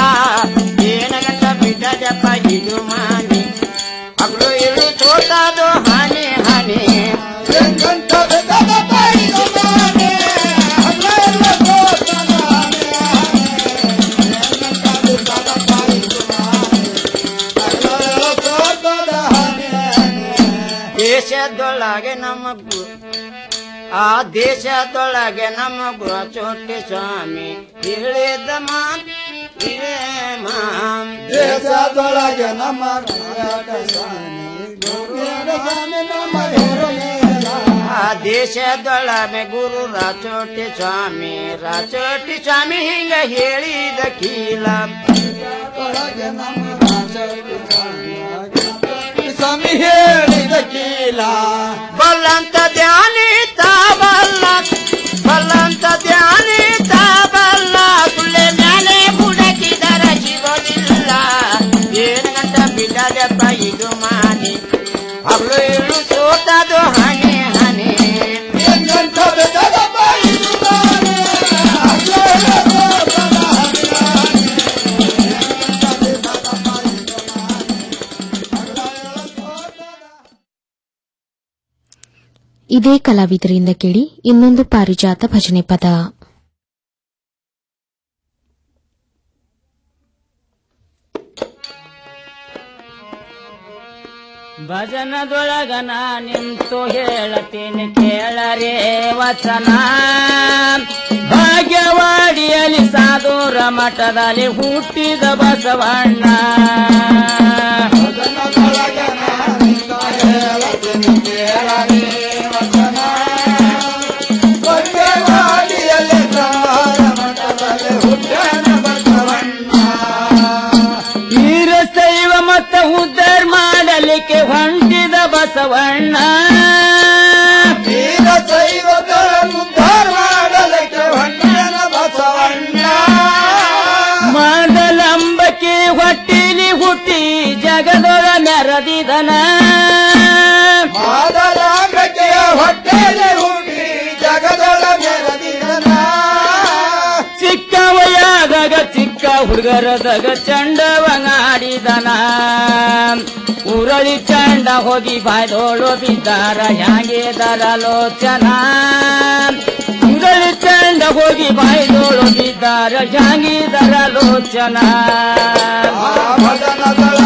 ಏನ ಗಂಟ ಬಿದ್ದದಪ್ಪ ಇದು ಮಾನಿ ಹಗ್ಲು ಇಳು ತೋಟದು ಹನಿ ಹನಿ ಏನ್ ಗಂಟ ಬಿದ್ದದಪ್ಪ ಇದು ಮಾನಿ ಹಗ್ಲು ಇಳು ತೋಟದು ಹನಿ ಹನಿ ಏನ್ ಗಂಟ ಬಿದ್ದದಪ್ಪ ಇದು ಮಾನಿ ಹಗ್ಲು ಇಳು ತೋಟದು ಹನಿ ಹನಿ ದೇಶದೊಳಗೆ ನಮ್ಮ ಗು- ಆ ದೇಶದೊಳಗೆ ನಮ್ಮ ಗೃಹ ಚೋಟಿ ಸ್ವಾಮಿ ಹೇಳಿದ ಮಾತ್ ಇದೇ ಮಾಂ ದೇಶದೊಳಗೆ ನಮ್ಮ ಸ್ವಾಮಿ ಆ ದೇಶದೊಳಗೆ ಗುರು ರಾಚೋಟಿ ಸ್ವಾಮಿ ರಾಚೋಟಿ ಸ್ವಾಮಿ ಹಿಂಗ ಹೇಳಿದ ಕೀಲ ಸ್ವಾಮಿ ಹೇಳಿದ ಕೀಲ ಬಲ್ಲಂತ ಧ್ಯಾನಿ ತಾಬಲ್ಲ ಬಲ್ಲಂತ ಧ್ಯಾನಿ ತಾಬಲ್ಲ ಸುಳ್ಳೆ ಮ್ಯಾಲೆ ಹುಡುಕಿದರ ಸಿಗೋದಿಲ್ಲ ಏನು ಗಂಟ ಬಿದ್ದದಪ್ಪ ಇದು ಮಾನಿ ಹಗ್ಲು ಇಳು ಸೋತದು ಹನಿ ಹನಿ ಏನ್ ಗಂಟ ಬಿದ್ದದಪ್ಪ ಇದು ಮಾನಿ ಹಗ್ಲು ಇಳು ಸೋತದು ಹನಿ ಹನಿ ಇದೇ ಕಲಾವಿದರಿಂದ ಕೇಳಿ ಇನ್ನೊಂದು ಪಾರಿಜಾತ ಭಜನೆ ಪದ ಭಜನದೊಳಗ ನಾ ನಿಂತು ಹೇಳತೀನಿ ಕೇಳರೇ ವಚನ ಭಾಗ್ಯವಾಡಿಯಲ್ಲಿ ಸಾಧೂರ ಮಠದಲ್ಲಿ ಹುಟ್ಟಿದ ಬಸವಣ್ಣ ವೀರಶೈವ ಮತ್ತ ಉದ್ಧಾರ ಮಾಡಲಿಕ್ಕೆ ಹೊಂಟಿದ ಬಸವಣ್ಣ ವೀರಶೈವ ಉದ್ಧಾರ ಮಾಡಲಿಕ್ಕೆ ಹೊಂಟಿದ ಬಸವಣ್ಣ ಮೊದಲಂಬಕ್ಕೆ ಹೊಟ್ಟಿಲಿ ಹುಟ್ಟಿ ಜಗದೊಳ ಮೆರದಿದನ ಮೊದಲಂಬಕ್ಕೆ ಹೊಟ್ಟೆಲಿ ಹುಟ್ಟಿ ಜಗದೊಳ ಮೆರದಿದನ ಚಿಕ್ಕ ವಯಾದಾಗ ಚಿಕ್ಕ ಹುಡುಗರದಾಗ ಚಂಡವಂಗಾಡಿದನ ಉರಳಿ ಚಂಡ ಹೋಗಿ ಬಾಯ್ದೋಳು ಬಿದ್ದಾರ ಹ್ಯಾಂಗಿದರ ಲೋಚನ ಉರಳಿ ಚಂಡ ಹೋಗಿ ಬಾಯ್ದೋಳು ಬಿದ್ದಾರ ಹ್ಯಾಂಗಿದರ ಲೋಚನ ಭಜನದಳ